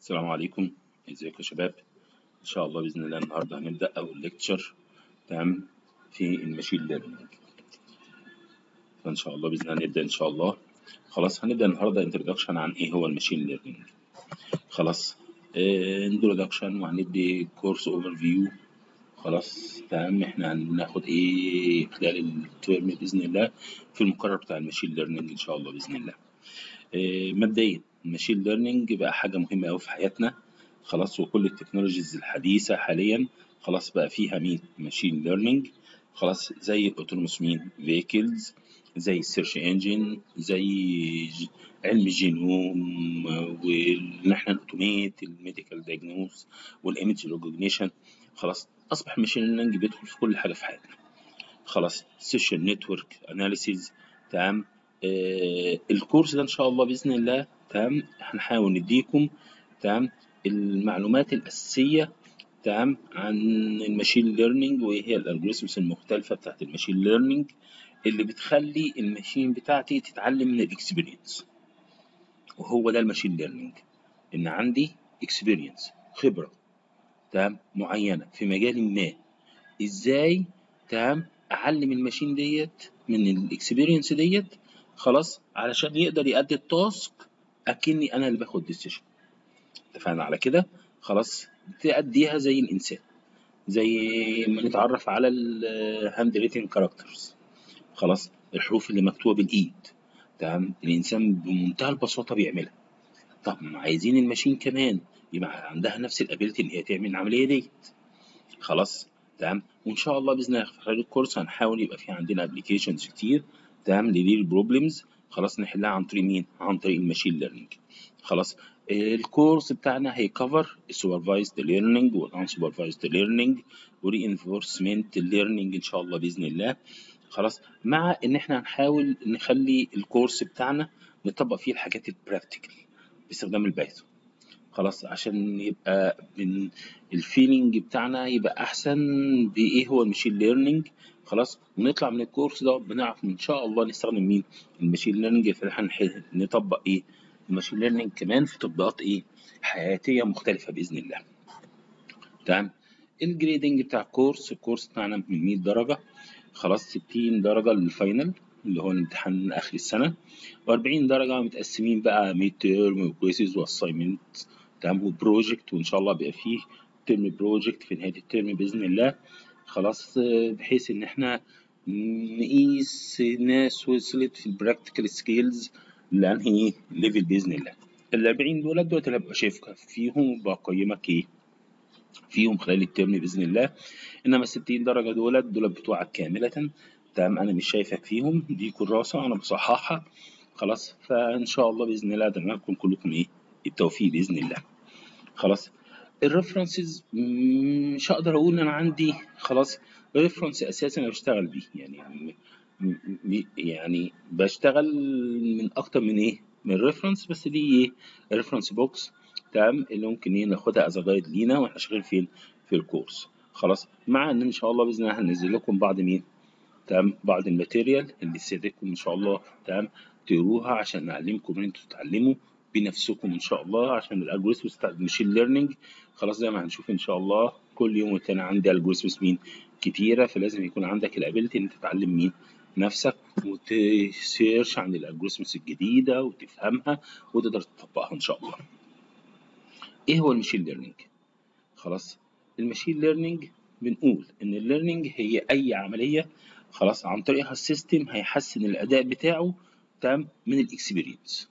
السلام عليكم ازيكم يا شباب ان شاء الله باذن الله النهارده هنبدا اول ليكتشر تمام في الماشين ليرنينج فان شاء الله باذن الله نبدا ان شاء الله خلاص هنبدا النهارده انترودكشن عن ايه هو الماشين ليرنينج خلاص انترودكشن وهندي كورس اوفر فيو خلاص تمام احنا هناخد ايه خلال الترم باذن الله في المقرر بتاع الماشين ليرنينج ان شاء الله باذن الله إيه مبدئيا الماشين ليرنينج بقى حاجه مهمه قوي في حياتنا خلاص وكل التكنولوجيز الحديثه حاليا خلاص بقى فيها مين ماشين ليرنينج خلاص زي الاوتونوموس مين فيكلز زي السيرش انجن زي ج- علم الجينوم وان احنا نوتوميت الميديكال دايجنوز والايمج ريكوجنيشن خلاص اصبح الماشين ليرنينج بيدخل في كل حاجه في حياتنا خلاص سيشن نتورك اناليسيز تمام آه الكورس ده ان شاء الله باذن الله تمام هنحاول نديكم تمام المعلومات الاساسيه تمام عن الماشين ليرنينج وايه هي الالجوريزمز المختلفه بتاعت الماشين ليرنينج اللي بتخلي الماشين بتاعتي تتعلم من الاكسبيرينس وهو ده الماشين ليرنينج ان عندي اكسبيرينس خبره تمام معينه في مجال ما ازاي تمام اعلم الماشين ديت من الاكسبيرينس ديت خلاص علشان يقدر يأدي التاسك اكني انا اللي باخد ديسيشن اتفقنا على كده خلاص تأديها زي الانسان زي ما نتعرف على الهاند ريتنج كاركترز خلاص الحروف اللي مكتوبه بالايد تمام الانسان بمنتهى البساطه بيعملها طب ما عايزين الماشين كمان يبقى عندها نفس الابيلتي ان هي تعمل العمليه ديت خلاص تمام وان شاء الله باذن الله في خلال الكورس هنحاول يبقى في عندنا ابلكيشنز كتير تمام لليل بروبلمز خلاص نحلها عن طريق مين عن طريق الماشين ليرنينج خلاص الكورس بتاعنا هيكفر السوبرفايزد ليرنينج والانسوبرفايزد ليرنينج ورينفورسمنت ليرنينج ان شاء الله باذن الله خلاص مع ان احنا هنحاول نخلي الكورس بتاعنا نطبق فيه الحاجات البراكتيكال باستخدام البايثون خلاص عشان يبقى من الفيلينج بتاعنا يبقى احسن بايه هو الماشين ليرنينج خلاص ونطلع من الكورس ده بنعرف ان شاء الله نستخدم مين الماشين ليرنينج فهنح- نطبق ايه الماشين ليرنينج كمان في تطبيقات ايه حياتيه مختلفه باذن الله تمام الجريدنج بتاع الكورس الكورس بتاعنا من 100 درجه خلاص 60 درجه للفاينل اللي هو الامتحان اخر السنه و40 درجه متقسمين بقى ميد تيرم وكويسز واساينمنت تمام وبروجكت وان شاء الله بيبقى فيه ترم بروجكت في نهايه الترم باذن الله خلاص آه، بحيث ان احنا نقيس ناس وصلت في البراكتيكال سكيلز لانهي ليفل باذن الله ال 40 دول دول اللي هبقى شايفك فيهم وبقيمك ايه فيهم خلال الترم باذن الله انما ال 60 درجه دول دول بتوعك كامله تمام انا مش شايفك فيهم دي كراسه انا بصححها خلاص فان شاء الله باذن الله اتمنى لكم كلكم ايه التوفيق باذن الله خلاص الريفرنسز مش هقدر اقول انا عندي خلاص ريفرنس اساسا انا بشتغل بيه يعني م- م- يعني بشتغل من اكتر من ايه من ريفرنس بس دي ايه ريفرنس بوكس تمام اللي ممكن ايه ناخدها از جايد لينا واحنا شغالين فين في الكورس خلاص مع ان ان شاء الله باذن الله هننزل لكم بعض مين تمام بعض الماتيريال اللي تساعدكم ان شاء الله تمام تقروها عشان نعلمكم ان انتوا تتعلموا بنفسكم ان شاء الله عشان الالجوريثمز بتاع الماشين ليرنينج خلاص زي ما هنشوف ان شاء الله كل يوم والتاني عندي الجوريثمز مين كتيره فلازم يكون عندك الابيلتي ان تتعلم مين نفسك وتسيرش عن الالجوريثمز الجديده وتفهمها وتقدر تطبقها ان شاء الله ايه هو الماشين ليرنينج خلاص الماشين ليرنينج بنقول ان الليرنينج هي اي عمليه خلاص عن طريقها السيستم هيحسن الاداء بتاعه تمام من الاكسبيرينس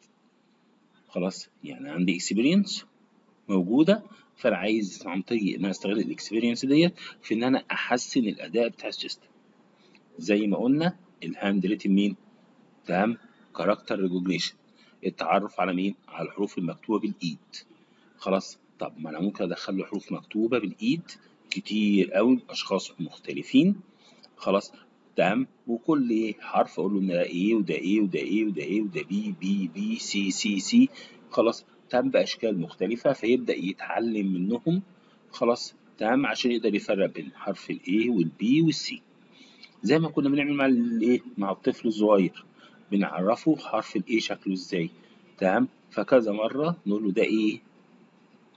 خلاص يعني عندي اكسبيرينس موجوده فانا عايز عن طريق ان انا استغل الاكسبيرينس ديت في ان انا احسن الاداء بتاع السيستم زي ما قلنا الهاند ريتن مين تمام كاركتر ريكوجنيشن التعرف على مين على الحروف المكتوبه بالايد خلاص طب ما انا ممكن ادخل له حروف مكتوبه بالايد كتير قوي اشخاص مختلفين خلاص تمام وكل ايه حرف اقول له ان ده ايه وده ايه وده ايه وده ايه وده بي بي بي سي سي سي خلاص تمام باشكال مختلفه فيبدا يتعلم منهم خلاص تمام عشان يقدر يفرق بين حرف الايه والبي والسي زي ما كنا بنعمل مع الايه مع الطفل الصغير بنعرفه حرف الايه شكله ازاي تمام فكذا مره نقول له ده ايه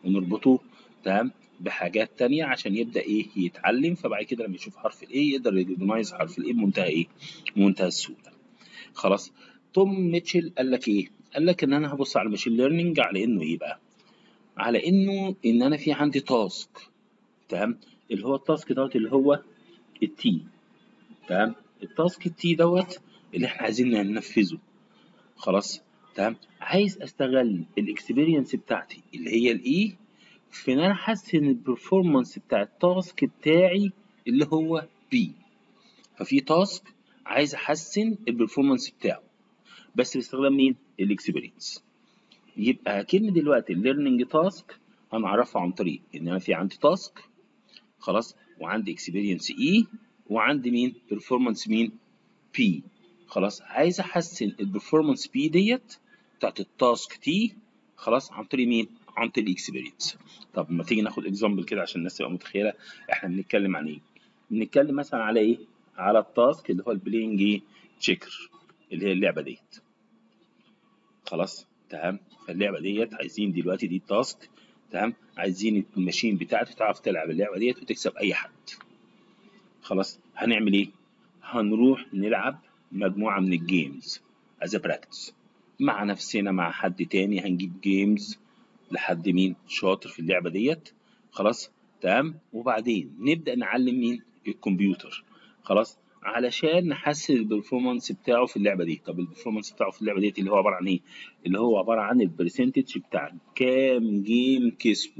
ونربطه تمام بحاجات تانية عشان يبدأ ايه يتعلم فبعد كده لما يشوف حرف الايه يقدر يريكوجنايز حرف الايه بمنتهى ايه بمنتهى السهولة خلاص توم ميتشل قال لك ايه قال لك ان انا هبص على الماشين ليرنينج على انه ايه بقى على انه ان انا في عندي تاسك تمام اللي هو التاسك دوت اللي هو التي تمام التاسك التي دوت اللي احنا عايزين ننفذه خلاص تمام عايز استغل الاكسبيرينس بتاعتي اللي هي الاي في ان انا احسن البرفورمانس بتاع التاسك بتاعي اللي هو بي ففي تاسك عايز احسن البرفورمانس بتاعه بس باستخدام مين الاكسبيرينس يبقى كلمه دلوقتي الليرنينج تاسك هنعرفها عن طريق ان انا في عندي تاسك خلاص وعندي اكسبيرينس اي وعندي مين performance مين بي خلاص عايز احسن البرفورمانس بي ديت بتاعت التاسك تي خلاص عن طريق مين عن طريق الاكسبيرينس طب ما تيجي ناخد اكزامبل كده عشان الناس تبقى متخيله احنا بنتكلم عن ايه بنتكلم مثلا على ايه على التاسك اللي هو البلاينج ايه تشيكر اللي هي اللعبه ديت خلاص تمام فاللعبه ديت عايزين دلوقتي دي التاسك تمام عايزين الماشين بتاعتي تعرف تلعب اللعبه ديت وتكسب اي حد خلاص هنعمل ايه هنروح نلعب مجموعه من الجيمز از براكتس مع نفسنا مع حد تاني هنجيب جيمز لحد مين شاطر في اللعبه ديت خلاص تمام وبعدين نبدا نعلم مين الكمبيوتر خلاص علشان نحسن البرفورمانس بتاعه في اللعبه دي طب البرفورمانس بتاعه في اللعبه ديت اللي هو عباره عن ايه اللي هو عباره عن البرسنتج بتاع كام جيم كسبه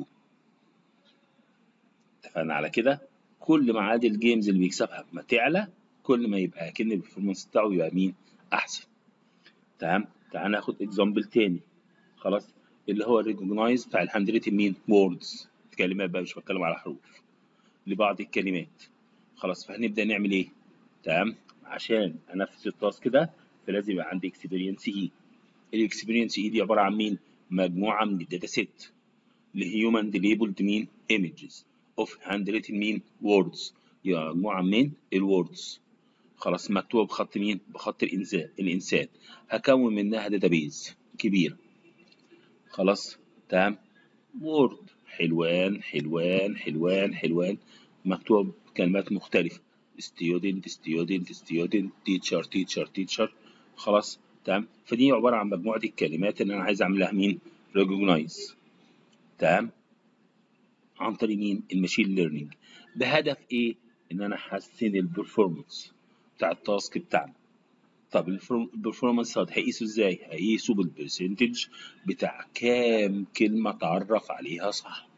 اتفقنا على كده كل ما عدد الجيمز اللي بيكسبها ما تعلى كل ما يبقى اكن البرفورمانس بتاعه يبقى مين احسن تمام تعال ناخد اكزامبل تاني خلاص اللي هو الريكوجنايز بتاع الهاند مين ووردز كلمات بقى مش بتكلم على حروف لبعض الكلمات خلاص فهنبدا نعمل ايه تمام عشان انفذ التاسك ده فلازم يبقى عندي اكسبيرينس اي الاكسبيرينس اي دي عباره عن مين مجموعه من الداتا سيت لهيومن ديليبلد مين ايمجز اوف هاند مين ووردز يبقى مجموعه من الووردز خلاص مكتوبه بخط مين بخط الانسان الانسان هكون منها داتابيز كبيره خلاص تمام وورد حلوان حلوان حلوان حلوان مكتوب كلمات مختلفة student student student teacher teacher teacher خلاص تمام فدي عبارة عن مجموعة الكلمات اللي أنا عايز أعملها مين recognize تمام عن طريق مين الماشين ليرنينج بهدف إيه إن أنا أحسن البرفورمانس بتاع التاسك بتاعنا طب البرفورمانس هيقيسه ازاي؟ هيقيسه بالبرسنتج بتاع كام كلمة اتعرف عليها صح.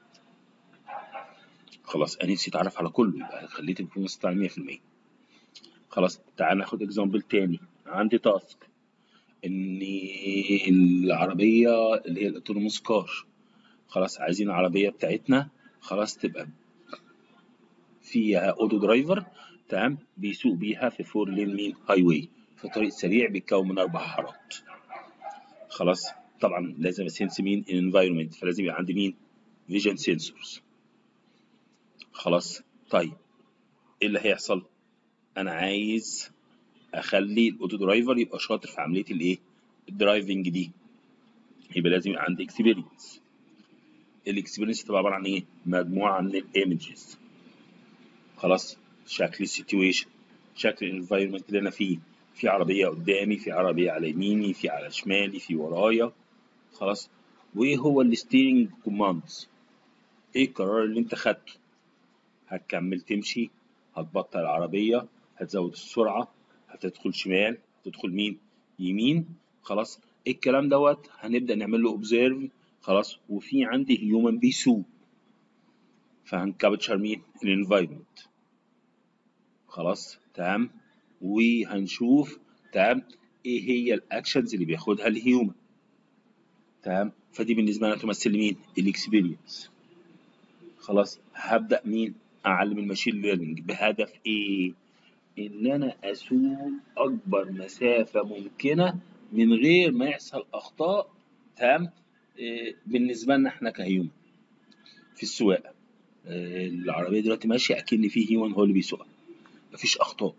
خلاص انا نفسي اتعرف على كله يبقى خليت البرفورمانس بتاعي 100%. خلاص تعال ناخد اكزامبل تاني عندي تاسك ان العربية اللي هي الاوتونوموس كار خلاص عايزين العربية بتاعتنا خلاص تبقى فيها اودو درايفر تمام بيسوق بيها في فور لين مين هاي واي في طريق سريع بيتكون من اربع حارات خلاص طبعا لازم اسنس مين الانفايرمنت فلازم يبقى عندي مين فيجن سنسورز خلاص طيب ايه اللي هيحصل انا عايز اخلي الاوتو درايفر يبقى شاطر في عمليه الايه الدرايفنج دي يبقى لازم يبقى عندي اكسبيرينس الاكسبيرينس تبقى عباره عن ايه مجموعه من الايمجز خلاص شكل السيتويشن شكل الانفايرمنت اللي انا فيه في عربيه قدامي في عربيه على يميني في على شمالي في ورايا خلاص وايه هو الستيرنج كوماندز ايه القرار اللي انت خدته هتكمل تمشي هتبطل العربيه هتزود السرعه هتدخل شمال هتدخل مين يمين خلاص ايه الكلام دوت هنبدا نعمل له اوبزيرف خلاص وفي عندي هيومن بيسوق فهنكابتشر مين الانفايرمنت خلاص تمام وهنشوف تمام ايه هي الاكشنز اللي بياخدها الهيومن تمام فدي بالنسبه لنا تمثل مين الاكسبيرينس خلاص هبدا مين اعلم الماشين ليرنينج بهدف ايه ان انا اسوق اكبر مسافه ممكنه من غير ما يحصل اخطاء تمام إيه بالنسبه لنا احنا كهيومن في السواقه إيه العربيه دلوقتي ماشيه اكن في هيومن هو اللي بيسوقها مفيش اخطاء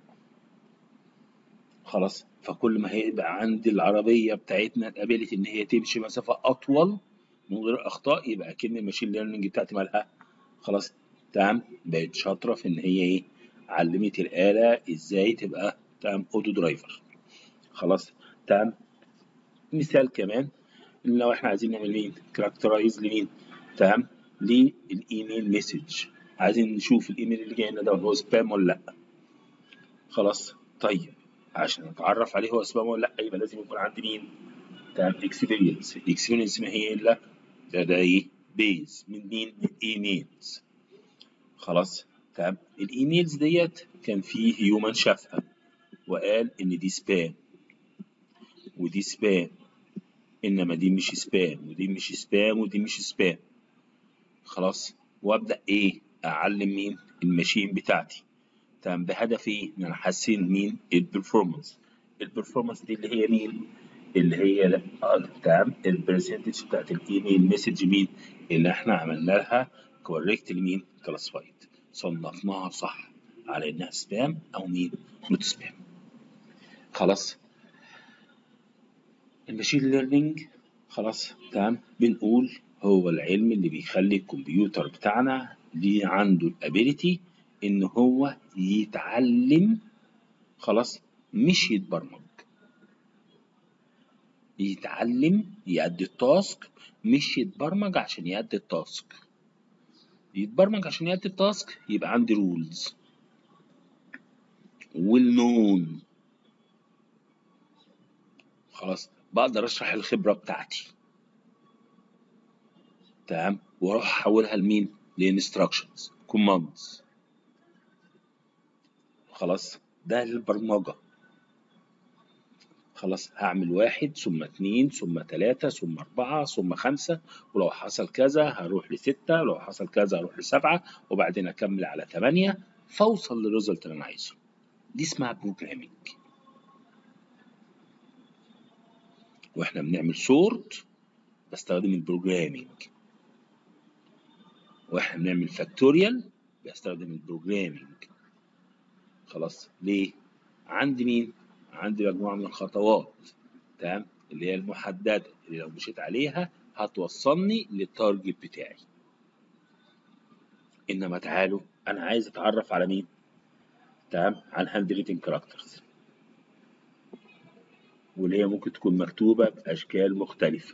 خلاص فكل ما هيبقى عند العربيه بتاعتنا اتقابلت ان هي تمشي مسافه اطول من غير اخطاء يبقى اكن الماشين ليرنينج بتاعتي مالها خلاص تمام بقت شاطره في ان هي ايه علمت الاله ازاي تبقى تمام اوتو درايفر خلاص تمام مثال كمان إن لو احنا عايزين نعمل مين كاركترايز لمين تمام للايميل مسج عايزين نشوف الايميل اللي جاي لنا ده هو سبام ولا لا خلاص طيب عشان نتعرف عليه هو سبام ولا لا يبقى لازم يكون عندي مين تمام اكسبيرينس الاكسبيرينس ما هي الا ده ده ايه بيز من مين من ايميلز خلاص تمام الايميلز ديت كان فيه هيومن شافها وقال ان دي سبام ودي سبام انما دي مش سبام ودي مش سبام ودي مش سبام خلاص وابدا ايه اعلم مين الماشين بتاعتي تمام بهدف ايه ان انا احسن مين البرفورمانس البرفورمانس دي اللي هي مين اللي هي تمام البرسنتج بتاعت الايميل مسج مين اللي احنا عملنا لها كوريكت لمين كلاسفايد صنفناها صح على انها سبام او مين نوت سبام خلاص الماشين ليرنينج خلاص تمام بنقول هو العلم اللي بيخلي الكمبيوتر بتاعنا ليه عنده الابيليتي ان هو يتعلم خلاص مش يتبرمج يتعلم يأدي التاسك مش يتبرمج عشان يأدي التاسك يتبرمج عشان يأدي التاسك يبقى عندي رولز والنون خلاص بقدر اشرح الخبره بتاعتي تمام واروح احولها لمين لانستراكشنز كوماندز خلاص ده البرمجه خلاص هعمل واحد ثم اتنين ثم تلاتة ثم أربعة ثم خمسة ولو حصل كذا هروح لستة ولو حصل كذا هروح لسبعة وبعدين أكمل على تمانية فأوصل للريزلت اللي أنا عايزه دي اسمها بروجرامينج واحنا بنعمل سورت بستخدم البروجرامينج واحنا بنعمل فاكتوريال بستخدم البروجرامينج خلاص ليه عندي مين عندي مجموعه من الخطوات تمام اللي هي المحدده اللي لو مشيت عليها هتوصلني للتارجت بتاعي انما تعالوا انا عايز اتعرف على مين تمام عن هاند ريتنج كاركترز واللي هي ممكن تكون مكتوبة بأشكال مختلفة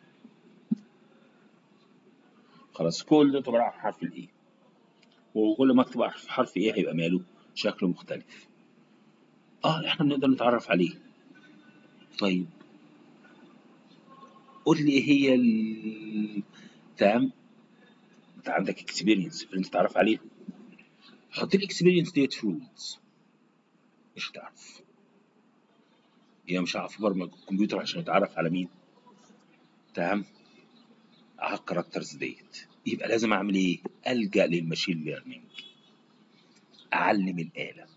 خلاص كل ده طبعا حرف الإيه وكل ما أكتب حرف إيه هيبقى ماله شكله مختلف آه إحنا بنقدر نتعرف عليه طيب قول لي إيه هي ال تمام أنت عندك اكسبيرينس اللي أنت تتعرف عليه حط الاكسبيرينس ديت في رولز مش هتعرف هي مش هعرف ابرمج الكمبيوتر عشان اتعرف على مين تمام على الكاركترز ديت يبقى لازم اعمل ايه الجا للماشين ليرنينج اعلم الاله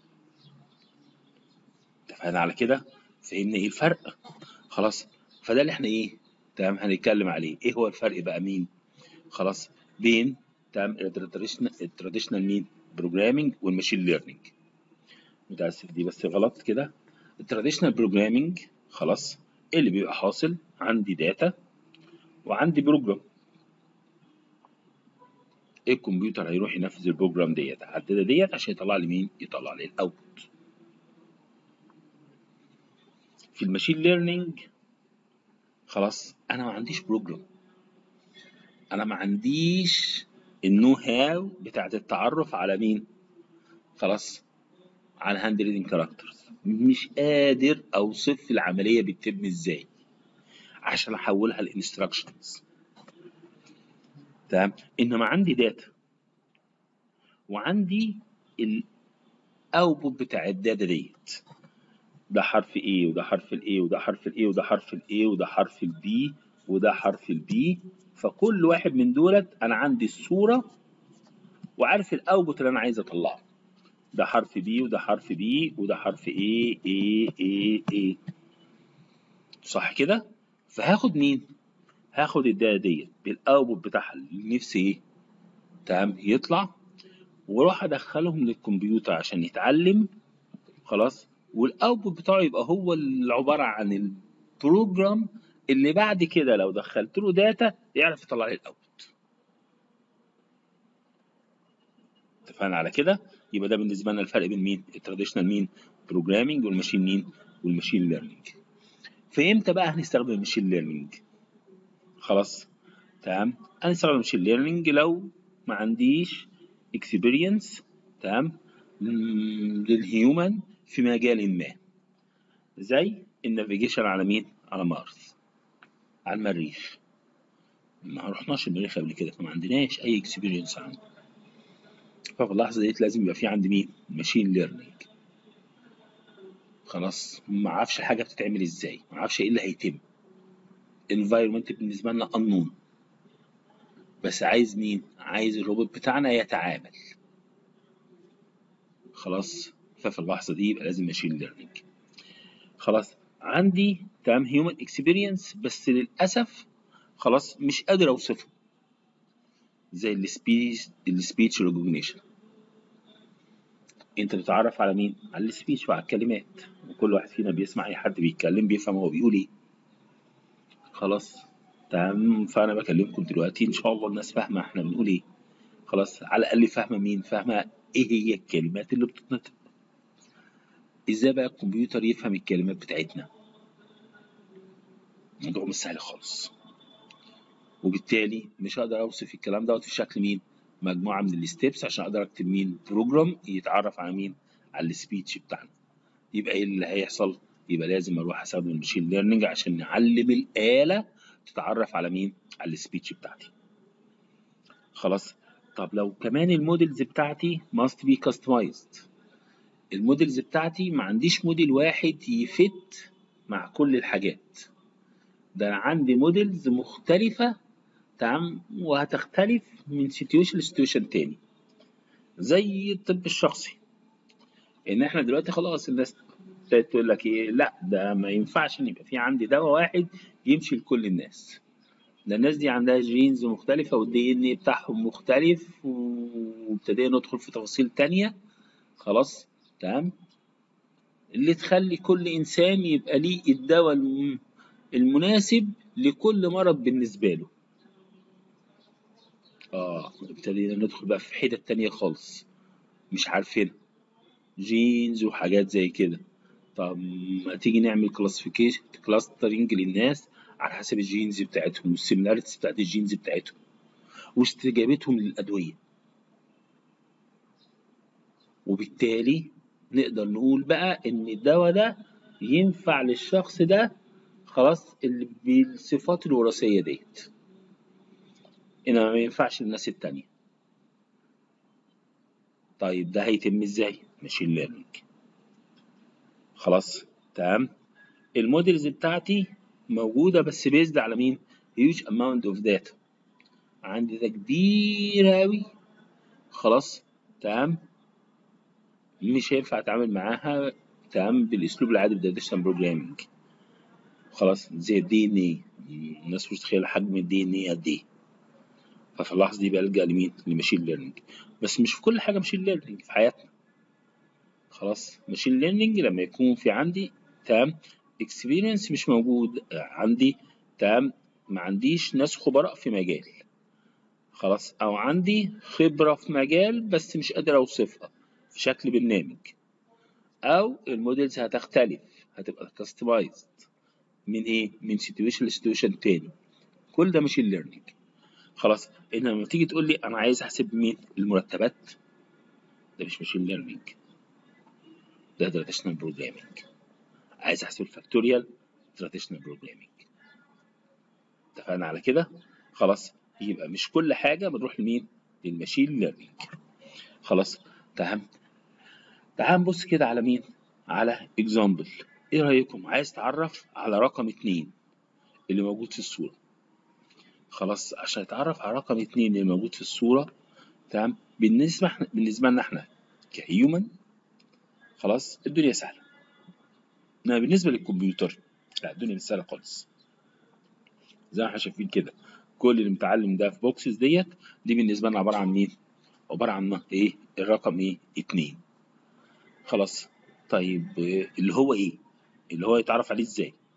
اتفقنا على كده فهمنا ايه الفرق خلاص فده اللي احنا ايه تمام هنتكلم عليه ايه هو الفرق بقى مين خلاص بين تمام التراديشنال مين بروجرامينج والماشين ليرنينج متاسف دي بس غلط كده التراديشنال بروجرامينج خلاص ايه اللي بيبقى حاصل عندي داتا وعندي بروجرام ايه الكمبيوتر هيروح ينفذ البروجرام ديت على الداتا ديت عشان يطلع لي مين يطلع لي الاوتبوت في الماشين ليرنينج خلاص انا ما عنديش بروجرام انا ما عنديش النو هاو بتاعت التعرف على مين خلاص على هاند ريدنج كاركترز مش قادر اوصف العمليه بتتم ازاي عشان احولها لانستراكشنز تمام انما عندي داتا وعندي الاوتبوت بتاع الداتا ديت ده حرف ايه وده حرف الايه وده حرف الايه وده حرف الايه وده حرف البي وده حرف البي فكل واحد من دولت انا عندي الصوره وعارف الاوتبوت اللي انا عايز اطلعه ده حرف بي وده حرف بي وده حرف ايه ايه ايه ايه صح كده فهاخد مين هاخد الداتا ديت بالاوتبوت بتاعها اللي نفسي ايه تمام يطلع واروح ادخلهم للكمبيوتر عشان يتعلم خلاص والاوتبوت بتاعه يبقى هو اللي عباره عن البروجرام اللي بعد كده لو دخلت له داتا يعرف يطلع لي الاوتبوت اتفقنا على كده يبقى ده بالنسبه لنا الفرق بين مين التراديشنال مين بروجرامينج والماشين مين والماشين ليرنينج فامتى بقى هنستخدم الماشين ليرنينج خلاص تمام هنستخدم الماشين ليرنينج لو ما عنديش اكسبيرينس تمام للهيومن في مجال ما زي النافيجيشن على مين على مارس على المريخ ما رحناش المريخ قبل كده فما عندناش اي اكسبيرينس عنه ففي اللحظه ديت لازم يبقى في عندي مين ماشين ليرنينج خلاص ما اعرفش الحاجه بتتعمل ازاي ما اعرفش ايه اللي هيتم environment بالنسبه لنا unknown بس عايز مين عايز الروبوت بتاعنا يتعامل خلاص ففي اللحظه دي يبقى لازم ماشين ليرنينج خلاص عندي تمام هيومن اكسبيرينس بس للاسف خلاص مش قادر اوصفه زي السبيش السبيتش ريكوجنيشن انت بتتعرف على مين على السبيتش وعلى الكلمات وكل واحد فينا بيسمع اي حد بيتكلم بيفهم هو بيقول ايه خلاص تمام فانا بكلمكم دلوقتي ان شاء الله الناس فاهمه احنا بنقول ايه خلاص على الاقل فاهمه مين فاهمه ايه هي الكلمات اللي بتتنطق ازاي بقى الكمبيوتر يفهم الكلمات بتاعتنا الموضوع مش سهل خالص وبالتالي مش هقدر اوصف الكلام دوت في شكل مين مجموعه من الستبس عشان اقدر اكتب مين بروجرام يتعرف على مين على السبيتش بتاعنا يبقى ايه اللي هيحصل يبقى لازم اروح استخدم المشين ليرنينج عشان نعلم الاله تتعرف على مين على السبيتش بتاعتي خلاص طب لو كمان المودلز بتاعتي must be customized المودلز بتاعتي ما عنديش موديل واحد يفت مع كل الحاجات ده انا عندي موديلز مختلفة تمام وهتختلف من سيتويشن لسيتويشن تاني زي الطب الشخصي ان احنا دلوقتي خلاص الناس ابتدت تقول لك ايه لا ده ما ينفعش ان يبقى في عندي دواء واحد يمشي لكل الناس ده الناس دي عندها جينز مختلفة والدي ان بتاعهم مختلف وابتدينا ندخل في تفاصيل تانية خلاص تمام اللي تخلي كل انسان يبقى ليه الدواء الم- المناسب لكل مرض بالنسبة له اه ابتدينا ندخل بقى في حتت تانية خالص مش عارفين جينز وحاجات زي كده طب ما تيجي نعمل كلاسيفيكيشن كلاسترنج للناس على حسب الجينز بتاعتهم والسيميلاريتيز بتاعت الجينز بتاعتهم واستجابتهم للأدوية وبالتالي نقدر نقول بقى إن الدواء ده ينفع للشخص ده خلاص اللي بالصفات الوراثية ديت إنما ما ينفعش للناس التانية طيب ده هيتم إزاي؟ ماشين ليرنينج خلاص تمام المودلز بتاعتي موجودة بس بيزد على مين؟ huge amount of data عندي ده كبير أوي خلاص تمام مش هينفع أتعامل معاها تمام بالأسلوب العادي بالداتا بروجرامينج خلاص زي الدي ان ايه الناس مش متخيلة حجم الدي ان ايه قد ايه ففي اللحظة دي بلجأ لمين؟ لماشين ليرنينج بس مش في كل حاجة ماشين ليرنينج في حياتنا خلاص ماشين ليرنينج لما يكون في عندي تمام اكسبيرينس مش موجود عندي تمام ما عنديش ناس خبراء في مجال خلاص او عندي خبرة في مجال بس مش قادر اوصفها في شكل برنامج او المودلز هتختلف هتبقى كاستمايزد من ايه من سيتويشن لسيتويشن تاني كل ده ماشين ليرنينج خلاص انما لما تيجي تقول لي انا عايز احسب مين المرتبات ده مش ماشين ليرنينج ده تراديشنال بروجرامينج عايز احسب الفاكتوريال تراديشنال بروجرامينج اتفقنا على كده خلاص يبقى مش كل حاجه بنروح لمين للماشين ليرنينج خلاص تمام تعال نبص كده على مين على اكزامبل ايه رايكم عايز تعرف على رقم اتنين اللي موجود في الصوره خلاص عشان اتعرف على رقم اتنين اللي موجود في الصوره تمام بالنسبه احنا بالنسبه لنا احنا كهيومن خلاص الدنيا سهله انما بالنسبه للكمبيوتر لا الدنيا مش سهله خالص زي ما احنا شايفين كده كل اللي متعلم ده في بوكسز ديت دي بالنسبه لنا عباره عن مين عباره عن ايه الرقم ايه اتنين خلاص طيب آه، اللي هو ايه اللي هو يتعرف عليه ازاي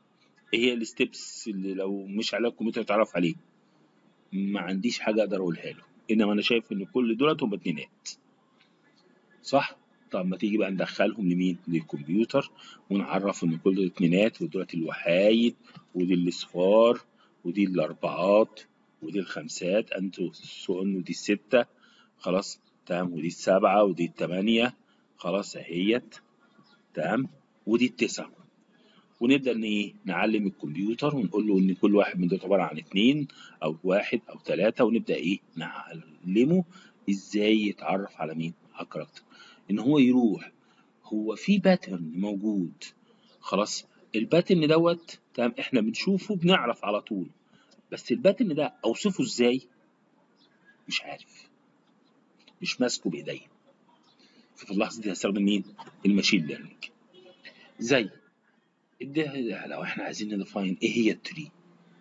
ايه هي الستبس اللي لو مش على الكمبيوتر تعرف عليه ما عنديش حاجه اقدر اقولها له انما انا شايف ان كل دولت هم اتنينات صح طب ما تيجي بقى ندخلهم لمين للكمبيوتر ونعرف ان كل دول اتنينات ودولت الوحايد ودي الاصفار ودي الاربعات ودي الخمسات انتو سون ودي الستة خلاص تمام ودي السبعة ودي التمانية خلاص اهيت تمام ودي التسعة ونبدأ ان ايه نعلم الكمبيوتر ونقول له ان كل واحد من دول عبارة عن اتنين او واحد او تلاتة ونبدأ ايه نعلمه ازاي يتعرف على مين على الكاركتر ان هو يروح هو في باترن موجود خلاص الباترن دوت تمام احنا بنشوفه بنعرف على طول بس الباترن ده اوصفه ازاي مش عارف مش ماسكه بايديا ففي اللحظه دي هستخدم مين الماشين ليرنينج زي ده لو احنا عايزين نديفاين ايه هي التري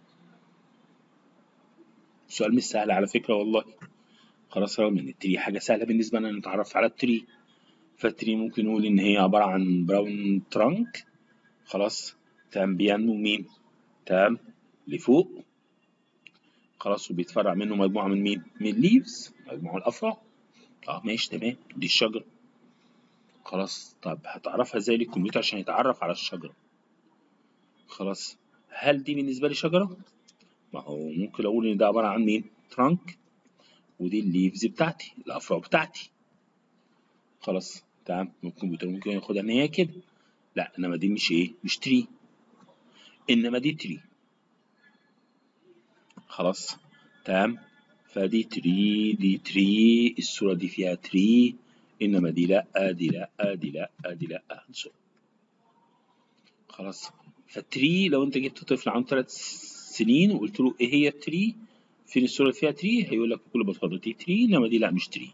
سؤال مش سهل على فكره والله خلاص رغم ان التري حاجه سهله بالنسبه لنا نتعرف على التري فالتري ممكن نقول ان هي عباره عن براون ترانك خلاص تمام بينمو مين تمام لفوق خلاص وبيتفرع منه مجموعه من مين من ليفز مجموعه الافرع اه ماشي تمام دي الشجره خلاص طب هتعرفها ازاي للكمبيوتر عشان يتعرف على الشجره خلاص هل دي بالنسبه لي شجره ما هو ممكن اقول ان ده عباره عن مين ترانك ودي الليفز بتاعتي الافرع بتاعتي خلاص تمام الكمبيوتر ممكن ياخدها ان هي كده لا انما دي مش ايه مش تري انما دي تري خلاص تمام فدي تري دي تري الصورة دي فيها تري إنما دي لأ دي لأ دي لأ دي لأ خلاص فالتري لو أنت جبت طفل عنده ثلاث سنين وقلت له إيه هي التري فين الصورة اللي فيها تري هيقول لك بكل بساطة دي تري إنما دي لأ مش تري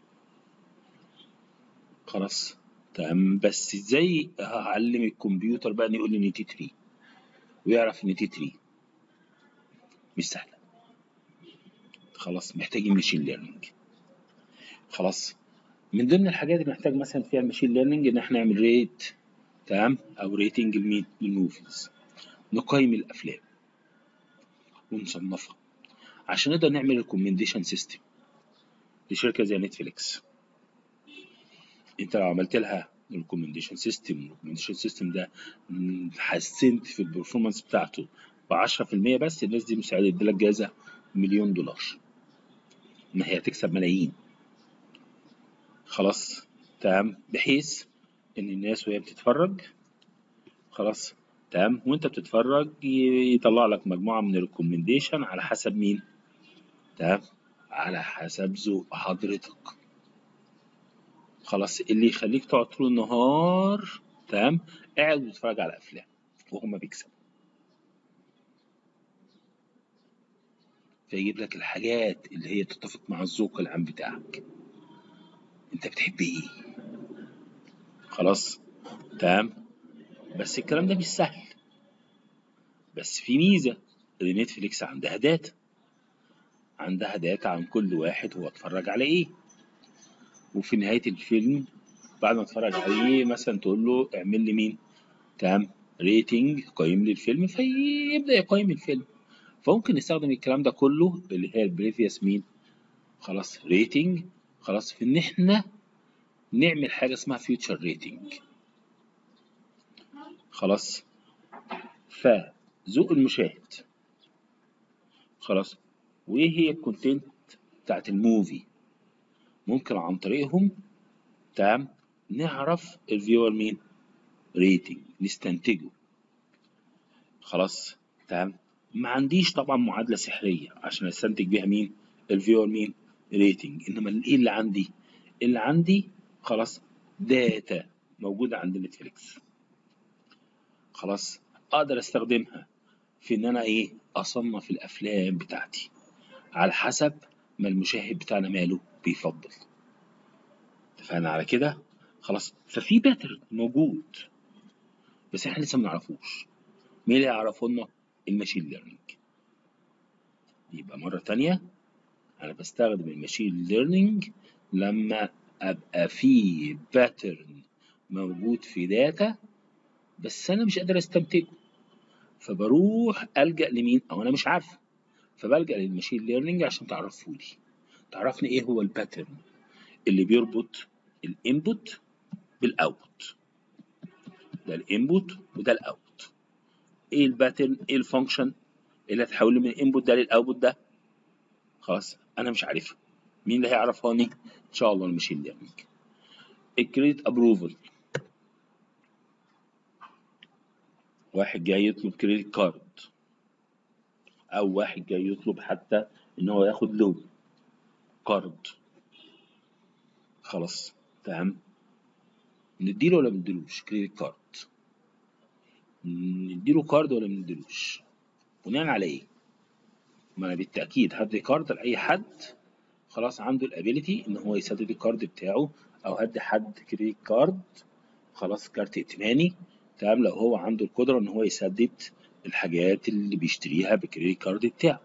خلاص تمام بس إزاي هعلم الكمبيوتر بقى إن يقول لي إن دي تري ويعرف إن دي تري مش سهلة خلاص محتاجين ماشين ليرنينج خلاص من ضمن الحاجات اللي محتاج مثلا فيها الماشين ليرنينج ان احنا نعمل ريت تمام او ريتنج للموفيز نقيم الافلام ونصنفها عشان نقدر نعمل ريكومنديشن سيستم لشركه زي نتفليكس انت لو عملت لها ريكومنديشن سيستم الريكومنديشن سيستم ده حسنت في البرفورمانس بتاعته ب 10% بس الناس دي مساعده يديلك جائزه مليون دولار ما هي هتكسب ملايين خلاص تمام بحيث ان الناس وهي بتتفرج خلاص تمام وانت بتتفرج يطلع لك مجموعه من الريكومنديشن على حسب مين تمام على حسب ذوق حضرتك خلاص اللي يخليك تقعد طول النهار تمام قاعد بتتفرج على افلام وهما بيكسبوا فيجيب لك الحاجات اللي هي تتفق مع الذوق العام بتاعك انت بتحب ايه خلاص تمام بس الكلام ده مش سهل بس في ميزة ان نتفليكس عندها داتا عندها داتا عن كل واحد هو اتفرج على ايه وفي نهاية الفيلم بعد ما اتفرج عليه مثلا تقول له اعمل لي مين تمام ريتنج قيم لي الفيلم فيبدأ يقيم الفيلم فممكن نستخدم الكلام ده كله اللي هي البريفيوس مين خلاص ريتنج خلاص في ان احنا نعمل حاجه اسمها فيوتشر ريتنج خلاص فذوق المشاهد خلاص وايه هي الكونتنت بتاعت الموفي ممكن عن طريقهم تمام نعرف الفيور مين ريتنج نستنتجه خلاص تمام ما عنديش طبعا معادلة سحرية عشان استنتج بيها مين الفيور مين ريتنج انما ايه اللي عندي اللي عندي خلاص داتا موجودة عند نتفليكس خلاص اقدر استخدمها في ان انا ايه اصنف الافلام بتاعتي على حسب ما المشاهد بتاعنا ماله بيفضل اتفقنا على كده خلاص ففي باترن موجود بس احنا لسه ما نعرفوش مين اللي يعرفه لنا الماشين ليرنينج يبقى مرة تانية أنا بستخدم الماشين ليرنينج لما أبقى في باترن موجود في داتا بس أنا مش قادر أستنتجه فبروح الجا لمين او انا مش عارفه فبلجا للماشين ليرنينج عشان تعرفه لي تعرفني ايه هو الباترن اللي بيربط الانبوت بالاوتبوت ده الانبوت وده الاوتبوت ايه الباترن ايه الفانكشن اللي هتحول من الانبوت ده للاوتبوت ده خلاص انا مش عارفها مين اللي هيعرفهاني ان شاء الله الماشين ليرنينج الكريدت ابروفل واحد جاي يطلب كريدت كارد او واحد جاي يطلب حتى ان هو ياخد لون كارد خلاص تمام نديله ولا منديلوش كريدت كارد نديله كارد ولا منديلوش بناء على ايه ما انا بالتاكيد هدي كارد لاي حد خلاص عنده الابيليتي ان هو يسدد الكارد بتاعه او هدي حد كريدت كارد خلاص كارت ائتماني تمام لو هو عنده القدره ان هو يسدد الحاجات اللي بيشتريها بالكريدت كارد بتاعه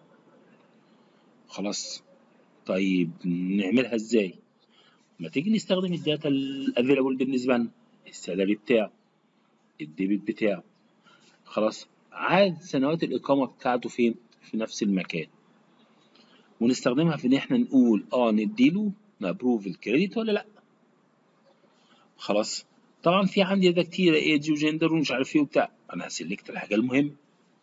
خلاص طيب نعملها ازاي ما تيجي نستخدم الداتا الافيلابل بالنسبه لنا السالري بتاعه الديبت بتاعه خلاص عاد سنوات الاقامه بتاعته فين في نفس المكان ونستخدمها في ان احنا نقول اه نديله نابروف الكريدت ولا لا خلاص طبعا في عندي داتا كتيره ايدج وجندر ومش عارف ايه وبتاع انا هسلكت الحاجه المهمه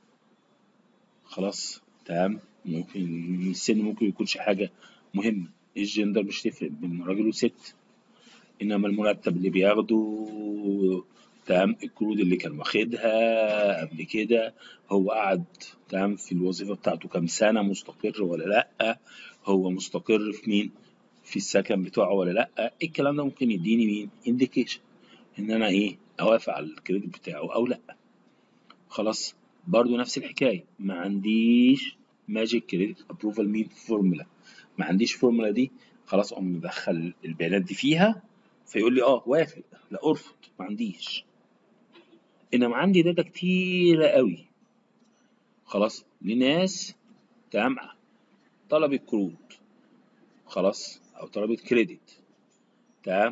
خلاص تمام ممكن السن ممكن يكونش حاجه مهمه الجندر مش تفرق بين راجل وست انما المرتب اللي بياخده تمام القروض اللي كان واخدها قبل كده هو قعد تمام في الوظيفه بتاعته كام سنه مستقر ولا لا هو مستقر في مين في السكن بتاعه ولا لا الكلام ده ممكن يديني مين انديكيشن ان انا ايه اوافق على الكريدت بتاعه او لا خلاص برضو نفس الحكايه ما عنديش ماجيك كريدت ابروفال مين فورمولا ما عنديش فورمولا دي خلاص اقوم مدخل البيانات دي فيها فيقول لي اه وافق لا ارفض ما عنديش انما عندي داتا كتيره قوي خلاص لناس تمام طلبت قروض خلاص او طلبت كريدت تمام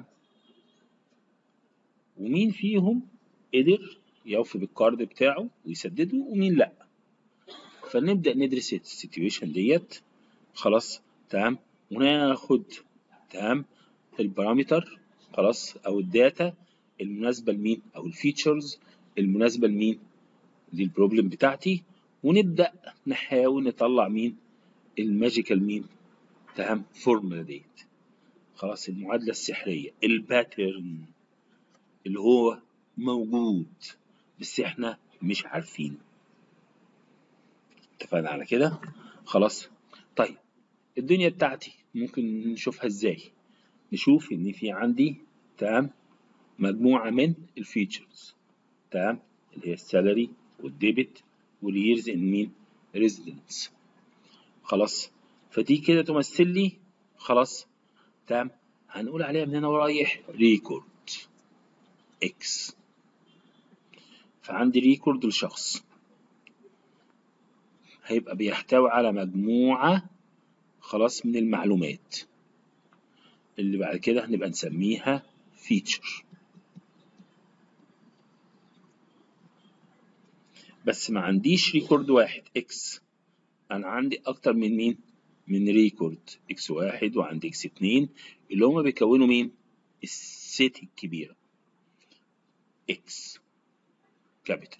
ومين فيهم قدر يوفي بالكارد بتاعه ويسدده ومين لا فنبدا ندرس السيتويشن ديت خلاص تمام وناخد تمام البارامتر خلاص او الداتا المناسبه لمين او الفيتشرز المناسبه لمين للبروبلم بتاعتي ونبدا نحاول نطلع مين الماجيكال مين تمام فورمولا ديت خلاص المعادله السحريه الباترن اللي هو موجود بس احنا مش عارفينه اتفقنا على كده خلاص طيب الدنيا بتاعتي ممكن نشوفها ازاي نشوف ان في عندي تمام مجموعة من الفيتشرز تمام اللي هي السالري والديبت واليرز ان مين ريزيدنس خلاص فدي كده تمثل لي خلاص تمام هنقول عليها من هنا ورايح ريكورد اكس فعندي ريكورد لشخص هيبقى بيحتوي على مجموعة خلاص من المعلومات اللي بعد كده هنبقى نسميها فيتشر بس ما عنديش ريكورد واحد اكس انا عندي اكتر من مين من ريكورد اكس واحد وعندي اكس اتنين اللي هما بيكونوا مين الست الكبيرة اكس كابيتال